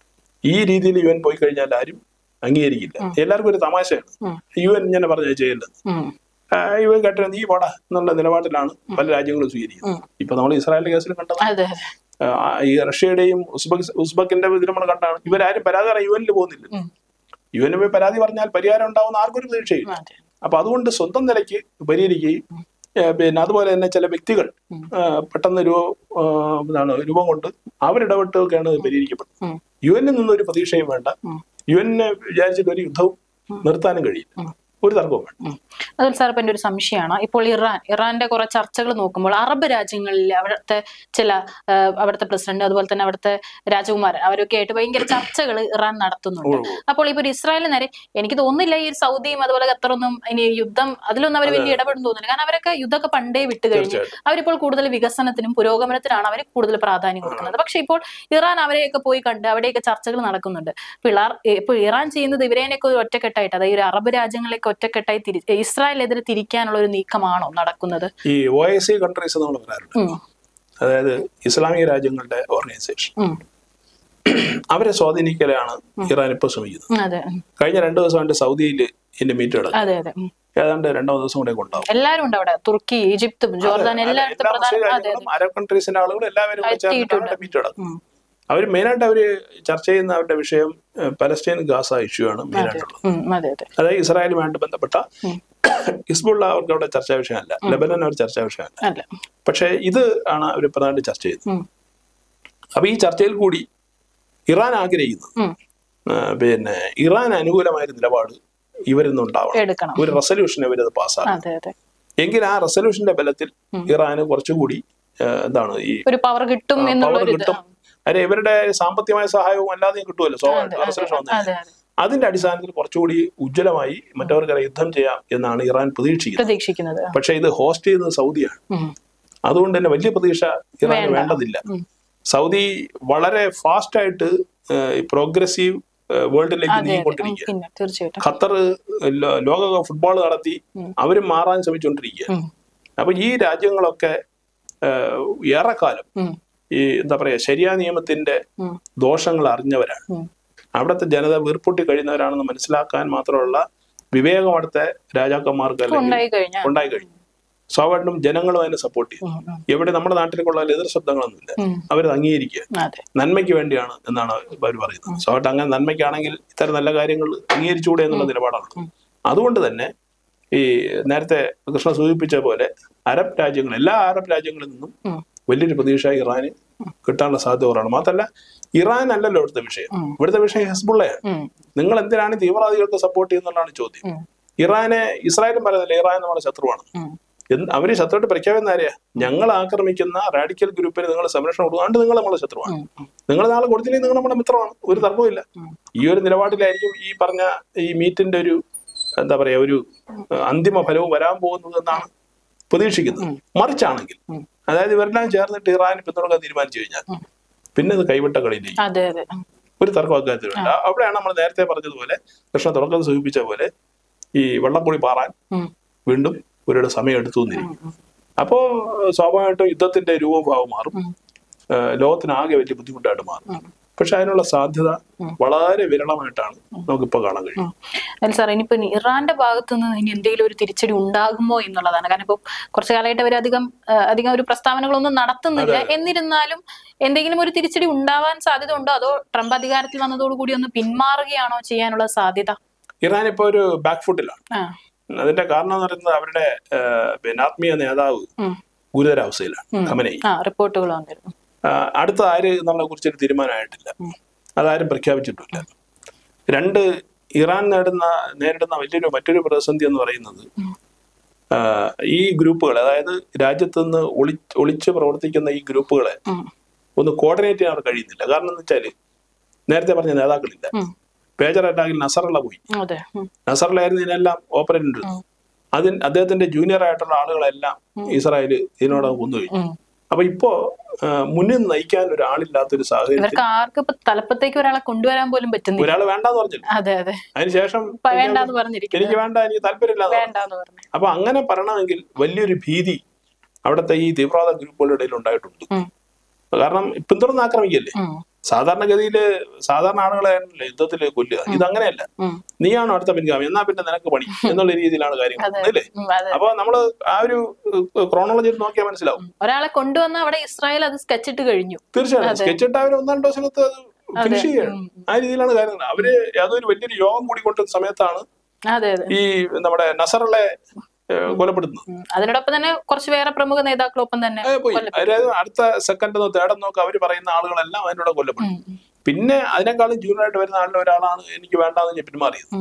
ഈ രീതിയിൽ യു എൻ പോയി കഴിഞ്ഞാൽ ആരും അംഗീകരിക്കില്ല എല്ലാവർക്കും ഒരു തമാശയാണ് ഉം. യു എൻ ഇങ്ങനെ പറഞ്ഞ ചെയ്യേണ്ടത് ഉം. യു എൻ കേട്ടോ നീ പോടാ എന്നുള്ള നിലപാടിലാണ് പല രാജ്യങ്ങളും സ്വീകരിക്കുന്നത് ഇപ്പൊ നമ്മൾ ഇസ്രായേലിന്റെ കേസിൽ കണ്ടത് അതെ ആ, ഈ റഷ്യയുടെയും ഉസ്ബെക് ഉസ്ബക്കിന്റെ ഇതിൽ നമ്മൾ കണ്ടാണ് ഇവരാരും പരാതി പറയാൻ യു എനിൽ പോകുന്നില്ല ഉം. യു എൻ പോയി പരാതി പറഞ്ഞാൽ പരിഹാരം ഉണ്ടാവുന്ന ആർക്കും ഒരു പ്രതീക്ഷയില്ല അതെ അപ്പൊ അതുകൊണ്ട് സ്വന്തം നിലയ്ക്ക് പരിഹരിക്കുകയും ഏ, പിന്നെ അതുപോലെ തന്നെ ചില വ്യക്തികൾ ആ, പെട്ടെന്ന് രൂപ ആ, എന്താണ് രൂപം കൊണ്ട് അവരിടപെട്ടൊക്കെയാണ് ഇത് പരിഹരിക്കപ്പെടുന്നത് ഉം. യു എന്നിൽ നിന്നൊരു പ്രതീക്ഷയും വേണ്ട ഉം. യു എന്നെ വിചാരിച്ചിട്ട് ഒരു യുദ്ധവും നിർത്താനും കഴിയില്ല ഒരു തർക്കവും വേണ്ട ഉം. അതുപോലെ സാർ ഇപ്പൊ എന്റെ ഒരു സംശയമാണ് ഇപ്പോൾ ഇറാൻ ഇറാന്റെ കുറെ ചർച്ചകൾ നോക്കുമ്പോൾ അറബ് രാജ്യങ്ങളിൽ അവിടുത്തെ ചില ആ, അവിടുത്തെ പ്രസിഡന്റ് അതുപോലെ തന്നെ അവിടുത്തെ രാജകുമാരൻ അവരൊക്കെ ആയിട്ട് ഭയങ്കര ചർച്ചകൾ ഇറാൻ നടത്തുന്നുണ്ട് ഓ, ഓ. അപ്പോൾ ഇപ്പൊ ഒരു ഇസ്രായേലിന് നേരെ എനിക്ക് തോന്നുന്നില്ല ഈ സൗദിയും അതുപോലെ ഖത്തറൊന്നും ഇനി യുദ്ധം അതിലൊന്നും അവർ വലിയ ഇടപെടും തോന്നുന്നില്ല കാരണം അവരൊക്കെ യുദ്ധമൊക്കെ പണ്ടേ വിട്ട് കഴിഞ്ഞു തീർച്ചയായിട്ടും അവരിപ്പോൾ കൂടുതൽ വികസനത്തിനും പുരോഗമനത്തിനാണ് അവർ കൂടുതൽ പ്രാധാന്യം കൊടുക്കുന്നത് പക്ഷെ ഇപ്പോൾ ഇറാൻ അവരെയൊക്കെ പോയി കണ്ട് അവിടെയൊക്കെ ചർച്ചകൾ നടക്കുന്നുണ്ട് പിള്ളാർ ഇപ്പൊ ഇറാൻ ചെയ്യുന്നത് ഇവരേനൊക്കെ ഒരു ഒറ്റക്കെട്ടായിട്ട് അതായത് ഒരു അറബ് രാജ്യങ്ങളെയൊക്കെ ഒറ്റക്കെട്ടായി തിരി ഇസ്രായേലിനെതിരെ തിരിക്കാനുള്ള ഒരു നീക്കമാണോ നടക്കുന്നത് ഈ ഒ ഐ സി കൺട്രീസ് നമ്മൾ പറയാറുണ്ട് ഉം, അതായത് ഇസ്ലാമിക രാജ്യങ്ങളുടെ ഓർഗനൈസേഷൻ ഉം, അവരെ സ്വാധീനിക്കലാണ് ഇറാൻ ഇപ്പോൾ ശ്രമിക്കുന്നത് ഉം, അതെ ഉം, കഴിഞ്ഞ രണ്ടു ദിവസമായിട്ട് സൗദിയിൽ ഇതിന്റെ മീറ്റ് നടക്കും അതെ അതെ ഉം. ഏതാണ്ട് രണ്ടോ ദിവസം കൂടെ ഉണ്ടാവും എല്ലാരും ഉണ്ട് അവിടെ തുർക്കി ഈജിപ്തും ജോർദാൻ എല്ലായിടത്തും എല്ലാ പ്രധാന മുസ്ലിം അതെ അതെ രാജ്യങ്ങളും അറബ് കൺട്രീസിന്റെ ആളുകളും എല്ലാവരും കൂടെ എത്തിയിട്ടുണ്ട്. ചേർന്നിട്ടാണ് മീറ്റ് നടക്കും ഉം, അവർ മെയിനായിട്ട് അവർ ചർച്ച ചെയ്യുന്ന അവരുടെ വിഷയം ഏഹ്, പലസ്തീൻ ഗാസ ഇഷ്യൂ ആണ് മെയിനായിട്ടുള്ളത് ഉം, അതെ അതെ അതായത് ഇസ്രായേലുമായിട്ട് ബന്ധപ്പെട്ട ഉം. ഹിസ്ബുള്ള അവർക്ക് അവിടെ ചർച്ചാ വിഷയമല്ല ലെബനൻ അവർ ചർച്ചാ വിഷയമല്ല അല്ല പക്ഷേ ഇത് ആണ് അവർ പ്രധാനമായിട്ട് ചർച്ച ചെയ്യുന്നത് ഉം, അപ്പൊ ഈ ചർച്ചയിൽ കൂടി ഇറാൻ ആഗ്രഹിക്കുന്നത് ഉം, ആ, പിന്നെ ഇറാൻ അനുകൂലമായ ഒരു നിലപാട് ഇവരിൽ നിന്നുണ്ടാവണം എടുക്കണം ഒരു റെസൊല്യൂഷൻ ഇവരത് പാസ്സാക്കും അതെ അതെ എങ്കിൽ ആ റെസൊല്യൂഷന്റെ ബലത്തിൽ ഇറാന് കുറച്ചുകൂടി ആ, എന്താണ് ഈ ഒരു പവർ കിട്ടും എന്നുള്ള പവർ ഒരു ഇത് കിട്ടും അല്ലെ ഇവരുടെ സാമ്പത്തികമായ സഹായവും അല്ലാതെയും കിട്ടുമല്ലോ അതെ, സ്വാഭാവിക അതെ, റെസൊല്യൂഷൻ വന്നു അതെ അതെ അതിന്റെ അടിസ്ഥാനത്തിൽ കുറച്ചുകൂടി ഉജ്ജ്വലമായി മറ്റവർക്കെതിരെ യുദ്ധം ചെയ്യാം എന്നാണ് ഇറാൻ പ്രതീക്ഷിക്കുന്നത് പ്രതീക്ഷിക്കുന്നത് പക്ഷേ ഇത് ഹോസ്റ്റ് ചെയ്യുന്നത് സൗദിയാണ് ഉം, അതുകൊണ്ട് തന്നെ വലിയ പ്രതീക്ഷ ഇറാന് വേണ്ട. വേണ്ടതില്ല ഉം. സൗദി വളരെ ഫാസ്റ്റ് ആയിട്ട് പ്രോഗ്രസീവ് വേൾഡിലേക്ക് അതെ അതെ ഉം, നീങ്ങിക്കൊണ്ടിരിക്കുക പിന്നെ തീർച്ചയായിട്ടും ഖത്തർ ലോ- ലോക ഫുട്ബോൾ നടത്തി ഉം. അവരും മാറാൻ ശ്രമിച്ചുകൊണ്ടിരിക്കുക ഉം, അപ്പൊ ഈ രാജ്യങ്ങളൊക്കെ ഏഹ്, ഏറെക്കാലം ഉം, ഈ എന്താ പറയാ ശരിയാ നിയമത്തിന്റെ ഉം, ദോഷങ്ങൾ അറിഞ്ഞവരാണ് ഉം. അവിടുത്തെ ജനത വീർപ്പൊട്ടി കഴിയുന്നവരാണെന്ന് മനസ്സിലാക്കാൻ മാത്രമുള്ള വിവേകം അവിടുത്തെ രാജാക്കന്മാർക്ക് അല്ലെങ്കിൽ ഉണ്ടായി കഴിഞ്ഞാൽ ഉണ്ടായി കഴിഞ്ഞു സ്വാഭാവികം ജനങ്ങളും അതിനെ സപ്പോർട്ട് ചെയ്യും ഉം, ഉം, എവിടെ നമ്മുടെ നാട്ടിലേക്കുള്ള എതിർ ശബ്ദങ്ങളൊന്നുമില്ല ഉം, അവരത് അംഗീകരിക്കുക അതെ നന്മയ്ക്ക് വേണ്ടിയാണ് എന്നാണ് അവർ പറയുന്നത് സ്വാഭാവികം അങ്ങനെ നന്മയ്ക്കാണെങ്കിൽ ഇത്തരം നല്ല കാര്യങ്ങൾ അംഗീകരിച്ചുകൂടെ എന്നുള്ള നിലപാടാണ് ഉം. അതുകൊണ്ട് തന്നെ ഈ നേരത്തെ കൃഷ്ണ സൂചിപ്പിച്ച പോലെ അറബ് രാജ്യങ്ങൾ എല്ലാ അറബ് രാജ്യങ്ങളിൽ നിന്നും ഉം, വലിയൊരു പ്രതീക്ഷ ഇറാന് കിട്ടാനുള്ള സാധ്യത കുറവാണ് മാത്രമല്ല ഇറാൻ അല്ലല്ലോ ഇവിടുത്തെ വിഷയം ഉം. ഇവിടുത്തെ വിഷയം ഹെസ്ബുള്ളയാണ് ഉം, നിങ്ങൾ എന്തിനാണ് തീവ്രവാദികൾക്ക് സപ്പോർട്ട് ചെയ്യുന്നതാണ് ചോദ്യം ഉം, ഇറാനെ ഇസ്രായേലും പറയുന്നില്ല ഇറാൻ നമ്മുടെ ശത്രുവാണ് ഉം, എന്ത് അവര് ശത്രുവായിട്ട് പ്രഖ്യാപിക്കുന്ന ആരെയാ ഞങ്ങൾ ആക്രമിക്കുന്ന റാഡിക്കൽ ഗ്രൂപ്പിന് നിങ്ങൾ സംരക്ഷണം കൊടുക്കാണ്ട് നിങ്ങൾ നമ്മളെ ശത്രുവാണ് ഉം, ഉം, നിങ്ങൾ നാളെ കൊടുത്തില്ലെങ്കിൽ നിങ്ങൾ നമ്മുടെ മിത്രമാണ് ഒരു തർക്കവുമില്ല ഉം. ഈ ഒരു നിലപാടിലായിരിക്കും ഈ പറഞ്ഞ ഈ മീറ്റിന്റെ ഒരു എന്താ പറയാ ഒരു അഹ്, അന്തിമ ഫലവും വരാൻ പോകുന്നത് എന്നാണ് പ്രതീക്ഷിക്കുന്നത് മറിച്ചാണെങ്കിൽ ഉം. അതായത് ഇവരെല്ലാം ചേർന്നിട്ട് ഇറാൻ പിന്തുണക്കാൻ തീരുമാനിച്ചു കഴിഞ്ഞാൽ ഉം. പിന്നെ ഇത് കൈവിട്ട കളിയിലേക്ക് അതെ അതെ ഉം, ഒരു തർക്കം അക്കാര്യത്തിലുണ്ട് അവിടെയാണ് നമ്മൾ നേരത്തെ പറഞ്ഞതുപോലെ കൃഷ്ണ തുടക്കത്തിൽ സൂചിപ്പിച്ച പോലെ ഈ വെള്ളപ്പൊടി പാറാൻ ഉം, വീണ്ടും ഒരിടെ സമയം എടുത്തു ഉം, എന്നിരിക്കും ഉം, അപ്പോ ഏഹ്, സ്വാഭാവികമായിട്ടും യുദ്ധത്തിന്റെ രൂപഭാവം മാറും ഉം. ഏഹ്, ലോകത്തിനാകെ വലിയ ബുദ്ധിമുട്ടായിട്ട് മാറും ഉം. പക്ഷെ അതിനുള്ള സാധ്യത ഉം. വളരെ വിരളമായിട്ടാണ് നമുക്കിപ്പോ കാണാൻ കഴിയും ഉം. അല്ല സാർ ഇനിയിപ്പോ ഇനി ഇറാന്റെ ഭാഗത്തു നിന്ന് ഇനി എന്തെങ്കിലും ഒരു തിരിച്ചടി ഉണ്ടാകുമോ എന്നുള്ളതാണ് കാരണം ഇപ്പൊ കുറച്ചു കാലമായിട്ട് അവർ അധികം ആ, അധികം ഒരു പ്രസ്താവനകളൊന്നും നടത്തുന്നില്ല എന്നിരുന്നാലും എന്തെങ്കിലും ഒരു തിരിച്ചടി ഉണ്ടാവാൻ സാധ്യത ഉണ്ടോ അതോ ട്രംപ് അധികാരത്തിൽ വന്നതോടുകൂടി ഒന്ന് പിന്മാറുകയാണോ ചെയ്യാനുള്ള സാധ്യത ഇറാൻ ഇപ്പോ ഒരു ബാക്ക് ഫുട്ടിലാണ് ആ അതിന്റെ കാരണം എന്ന് പറയുന്നത് അവരുടെ ഏഹ്, പിന്നെ ആത്മീയ നേതാവ് ഉം. ഗുരുതരാവസ്ഥയിലാണ് ഉം. ഖമനൈ ആ റിപ്പോർട്ടുകൾ വന്നിരുന്നു ആ, അടുത്ത ആര് എന്നുള്ള കുറിച്ചൊരു തീരുമാനമായിട്ടില്ല ഉം. അതാരും പ്രഖ്യാപിച്ചിട്ടില്ല രണ്ട് ഇറാൻ നേടുന്ന നേരിടുന്ന വലിയൊരു മറ്റൊരു പ്രതിസന്ധി എന്ന് പറയുന്നത് ഉം. ആ, ഈ ഗ്രൂപ്പുകൾ അതായത് രാജ്യത്ത് നിന്ന് ഒളി ഒളിച്ച് പ്രവർത്തിക്കുന്ന ഈ ഗ്രൂപ്പുകളെ ഉം. ഒന്ന് കോർഡിനേറ്റ് ചെയ്യാൻ അവർ കഴിയുന്നില്ല കാരണം എന്ന് വെച്ചാൽ നേരത്തെ പറഞ്ഞ നേതാക്കളില്ല ഉം. പേജർ അറ്റാക്കിൽ നസറുള്ള പോയി അതെ ഉം. നസറിലായിരുന്നു ഇതിനെല്ലാം ഓപ്പറേറ്റ് ഉം. അതിന് അദ്ദേഹത്തിന്റെ ജൂനിയർ ആയിട്ടുള്ള ആളുകളെല്ലാം ഇസ്രായേൽ ഇതിനോടകം കൊന്നുകഴിഞ്ഞു ഉം. അപ്പൊ ഇപ്പോ ആ, മുന്നിൽ നയിക്കാൻ ഒരാളില്ലാത്തൊരു സാഹചര്യത്തിൽ ഇവർക്ക് ആർക്കും ഇപ്പൊ തലപ്പത്തേക്ക് ഒരാളെ കൊണ്ടുവരാൻ പോലും പറ്റുന്നില്ല ഒരാൾ വേണ്ടാന്ന് പറഞ്ഞില്ല അതെ അതെ അതിനുശേഷം ഇപ്പൊ വേണ്ടാന്ന് പറഞ്ഞിരിക്കുന്നു എനിക്ക് വേണ്ട എനിക്ക് താല്പര്യമില്ല വേണ്ടാന്ന് പറഞ്ഞു അപ്പൊ അങ്ങനെ പറയണമെങ്കിൽ വലിയൊരു ഭീതി അവിടുത്തെ ഈ തീവ്രവാദ ഗ്രൂപ്പുകളുടെ ഇടയിൽ ഉണ്ടായിട്ടുണ്ട് ഉം. കാരണം പിന്തുടർന്ന് ആക്രമിക്കല്ലേ ഉം. സാധാരണഗതിയിൽ സാധാരണ ആളുകളെ യുദ്ധത്തിൽ കൊല്ലുക ഇതങ്ങനെയല്ല ഉം. നീയാണോ അടുത്ത പിൻഗാമി എന്നാ പിന്നെ നിനക്ക് പണി എന്നുള്ള രീതിയിലാണ് കാര്യങ്ങൾ അതെ. അല്ലേ ഉം, അതെ അപ്പൊ നമ്മള് ആ ഒരു ക്രോണോളജി നോക്കിയാൽ മനസ്സിലാവും ഒരാളെ കൊണ്ടുവന്ന അവിടെ ഇസ്രായേൽ അത് സ്കെച്ച് ഇട്ട് കഴിഞ്ഞു തീർച്ചയായും സ്കെച്ച് ഇട്ട് അവർ ഒന്നാം ദിവസത്ത് അത് ഫിനിഷ് ചെയ്യണം ഉം. ആ രീതിയിലാണ് കാര്യങ്ങൾ അവര് അതൊരു വലിയൊരു യോഗം കൂടി കൊണ്ടുവന്ന സമയത്താണ് അതെ അതെ ഈ നമ്മുടെ നസറുകളെ ഏഹ്, കൊലപ്പെടുത്തുന്നത് ഉം. അതിനോടൊപ്പം തന്നെ കുറച്ച് വേറെ പ്രമുഖ നേതാക്കളൊപ്പം തന്നെ ഏ, പോയി അതായത് അടുത്ത സെക്കൻഡ് തേർഡ് നോക്ക് അവർ പറയുന്ന ആളുകളെല്ലാം അതിനോട് കൊല്ലപ്പെടും ഉം, ഉം, പിന്നെ അതിനേക്കാളും ജൂനിയറായിട്ട് വരുന്ന ആളിൽ ഒരാളാണ് എനിക്ക് വേണ്ടാന്ന് ഞാൻ പിന്മാറിയത് ഉം.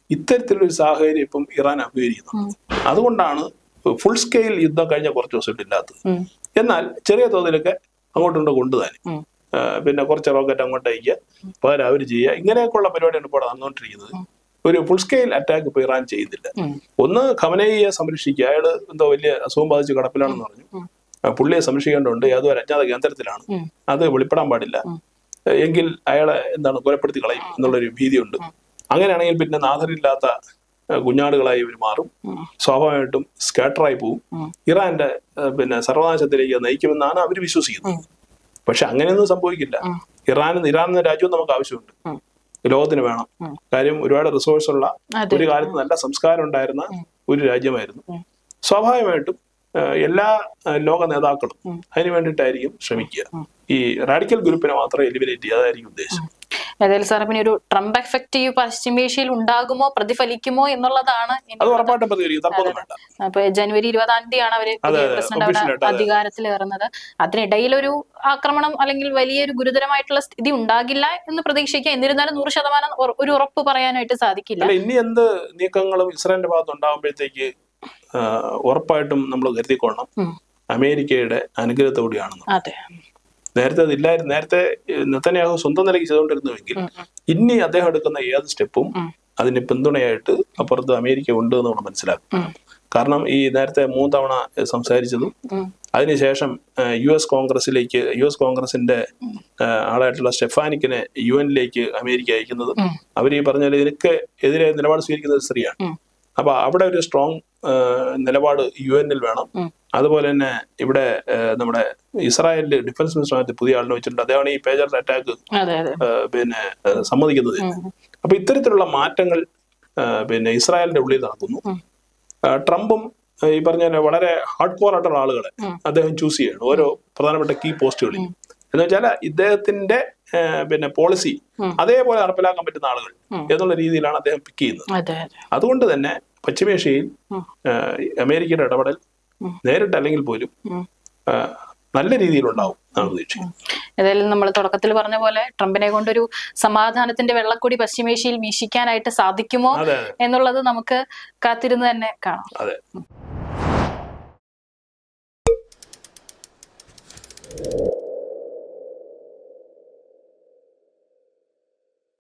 ഇത്തരത്തിലൊരു സാഹചര്യം ഇപ്പം ഇറാൻ അഭിമുഖീകരിക്കുന്നുണ്ട് അതുകൊണ്ടാണ് ഫുൾ സ്കെയിൽ യുദ്ധം കഴിഞ്ഞ കുറച്ച് ദിവസമായിട്ട് ഇല്ലാത്തത് ഉം. എന്നാൽ ചെറിയ തോതിലൊക്കെ അങ്ങോട്ടുണ്ട് കൊണ്ടുതാനും ഉം. പിന്നെ കുറച്ച് റോക്കറ്റ് അങ്ങോട്ട് അയക്കുക പകരം അവർ ചെയ്യുക ഇങ്ങനെയൊക്കെയുള്ള പരിപാടിയാണ് ഇപ്പോൾ നടന്നുകൊണ്ടിരിക്കുന്നത് ഒരു ഫുൾ സ്കെയിൽ അറ്റാക്ക് ഇപ്പോൾ ഇറാൻ ചെയ്യുന്നില്ല ഉം. ഒന്ന് ഖമനയെ സംരക്ഷിക്കുക അയാള് എന്തോ വലിയ അസുഖം ബാധിച്ച് കിടപ്പിലാണെന്ന് പറഞ്ഞു ഉം. ആ, പുള്ളിയെ സംരക്ഷിക്കേണ്ടതുണ്ട് യാതൊരു അജ്ഞാത കേന്ദ്രത്തിലാണ് ഉം. അത് വെളിപ്പെടാൻ പാടില്ല എങ്കിൽ അയാളെ എന്താണ് കൊലപ്പെടുത്തി കളയും എന്നുള്ളൊരു ഭീതിയുണ്ട് അങ്ങനെയാണെങ്കിൽ പിന്നെ നാഥരില്ലാത്ത ആ, കുഞ്ഞാടുകളായി ഇവർ മാറും ഉം. സ്വാഭാവികമായിട്ടും സ്കാറ്ററായി പോവും ഉം. ഇറാന്റെ ആ, പിന്നെ സർവനാശത്തിലേക്ക് അത് നയിക്കുമെന്നാണ് അവർ വിശ്വസിക്കുന്നത് പക്ഷെ അങ്ങനെയൊന്നും സംഭവിക്കില്ല ഉം. ഇറാൻ ഇറാൻ എന്ന രാജ്യവും നമുക്ക് ആവശ്യമുണ്ട് ഉം. ലോകത്തിന് വേണം ഉം. കാര്യം ഒരുപാട് റിസോഴ്സ് ഉള്ള അതെ ഒരു കാലത്ത് നല്ല സംസ്കാരം ഉണ്ടായിരുന്ന ഒരു രാജ്യമായിരുന്നു ഉം. സ്വാഭാവികമായിട്ടും ആ, എല്ലാ ആ, ലോക നേതാക്കളും ഉം. അതിന് വേണ്ടിയിട്ടായിരിക്കും ശ്രമിക്കുക ഉം. ഈ റാഡിക്കൽ ഗ്രൂപ്പിനെ മാത്രം എലിമിനേറ്റ് ചെയ്യുക അതായിരിക്കും ഉദ്ദേശം ഏതായാലും സാർ പിന്നെ ഒരു ട്രംപ് എഫക്റ്റ് ഈ പശ്ചിമേഷ്യയിൽ ഉണ്ടാകുമോ പ്രതിഫലിക്കുമോ എന്നുള്ളതാണ് ഇനി അത് ഉറപ്പായിട്ടും പ്രതികരിക്കും തർക്കമൊന്നും വേണ്ട അപ്പൊ ജനുവരി ഇരുപതാം തീയതിയാണ് അവര് പുതിയ അതെ, പ്രസിഡന്റ് അവിടെ official ആയിട്ട് അതെ. അധികാരത്തിൽ കയറുന്നത് അതിനിടയിൽ ഒരു ആക്രമണം അല്ലെങ്കിൽ വലിയൊരു ഗുരുതരമായിട്ടുള്ള സ്ഥിതി ഉണ്ടാകില്ല എന്ന് പ്രതീക്ഷിക്കാം എന്നിരുന്നാലും നൂറ് ശതമാനം ഉറ- ഒരു ഉറപ്പ് പറയാനായിട്ട് സാധിക്കില്ല അല്ല ഇനി എന്ത് നീക്കങ്ങളും ഇസ്രായേലിന്റെ ഭാഗത്ത് ഉണ്ടാകുമ്പോഴത്തേക്ക് ആ, ഉറപ്പായിട്ടും നമ്മൾ കരുതിക്കൊള്ളണം ഉം. അമേരിക്കയുടെ അനുഗ്രഹത്തോടെയാണെന്ന് അതെ നേരത്തെ അതില്ലായിരുന്നു നേരത്തെ നെത്തന്യാഹു സ്വന്തം നിലയ്ക്ക് ചെയ്തുകൊണ്ടിരുന്നുവെങ്കിൽ ഉം, ഉം. ഇനി അദ്ദേഹം എടുക്കുന്ന ഏത് സ്റ്റെപ്പും ഉം. അതിന് പിന്തുണയായിട്ട് അപ്പുറത്ത് അമേരിക്ക ഉണ്ട് എന്ന് നമ്മൾ മനസ്സിലാക്കും ഉം. കാരണം ഈ നേരത്തെ മൂന്ന് തവണ സംസാരിച്ചതും ഉം. അതിനുശേഷം യു എസ് കോൺഗ്രസിലേക്ക് യു എസ് കോൺഗ്രസിന്റെ ആ, ആളായിട്ടുള്ള സ്റ്റെഫാനിക്കിനെ യു എനിലേക്ക് അമേരിക്ക അയക്കുന്നത് ഉം. അവർ ഈ പറഞ്ഞാൽ ഇതിനൊക്കെ എതിരെ നിലപാട് സ്വീകരിക്കുന്ന ഒരു സ്ത്രീയാണ് ഉം. അപ്പൊ അവിടെ ഒരു സ്ട്രോങ് നിലപാട് യു എന്നിൽ വേണം ഉം. അതുപോലെ തന്നെ ഇവിടെ ആ, നമ്മുടെ ഇസ്രായേലിന്റെ ഡിഫൻസ് മിനിസ്റ്റർ പുതിയ ആളിനെ വെച്ചിട്ടുണ്ട് അദ്ദേഹമാണ് ഈ പേജർ അറ്റാക്ക് അതെ അതെ പിന്നെ ആ, സമ്മതിക്കുന്നത് ഉം. അപ്പൊ ഇത്തരത്തിലുള്ള മാറ്റങ്ങൾ ആ, പിന്നെ ഇസ്രായേലിന്റെ ഉള്ളിൽ നടക്കുന്നു ഉം. ആ, ട്രംപും ആ, ഈ പറഞ്ഞ പോലെ വളരെ ഹാർഡ് കോർ ആയിട്ടുള്ള ആളുകളെ ഉം. അദ്ദേഹം ചൂസ് ചെയ്യണം ഓരോ പ്രധാനപ്പെട്ട കീ പോസ്റ്റുകളിൽ എന്ന് വെച്ചാൽ ഇദ്ദേഹത്തിന്റെ ആ, പിന്നെ പോളിസി ഉം. അതേപോലെ നടപ്പിലാക്കാൻ പറ്റുന്ന ആളുകൾ ഉം. എന്നുള്ള രീതിയിലാണ് അദ്ദേഹം പിക്ക് ചെയ്യുന്നത് അതെ അതെ അതുകൊണ്ട് തന്നെ പശ്ചിമേഷ്യയിൽ ഉം. ആ, അമേരിക്കയുടെ ഇടപെടൽ ഉം. നേരിട്ടല്ലെങ്കിൽ പോലും ഉം. ആ, നല്ല രീതിയിലുണ്ടാവും എന്നാണ് പ്രതീക്ഷിക്കുന്നത് ഏതായാലും നമ്മൾ തുടക്കത്തിൽ പറഞ്ഞ പോലെ ട്രംപിനെ കൊണ്ടൊരു സമാധാനത്തിന്റെ വെള്ളക്കൊടി പശ്ചിമേഷ്യയിൽ വീശിക്കാനായിട്ട് സാധിക്കുമോ അതെ അതെ എന്നുള്ളത് നമുക്ക് കാത്തിരുന്ന് തന്നെ കാണാം അതെ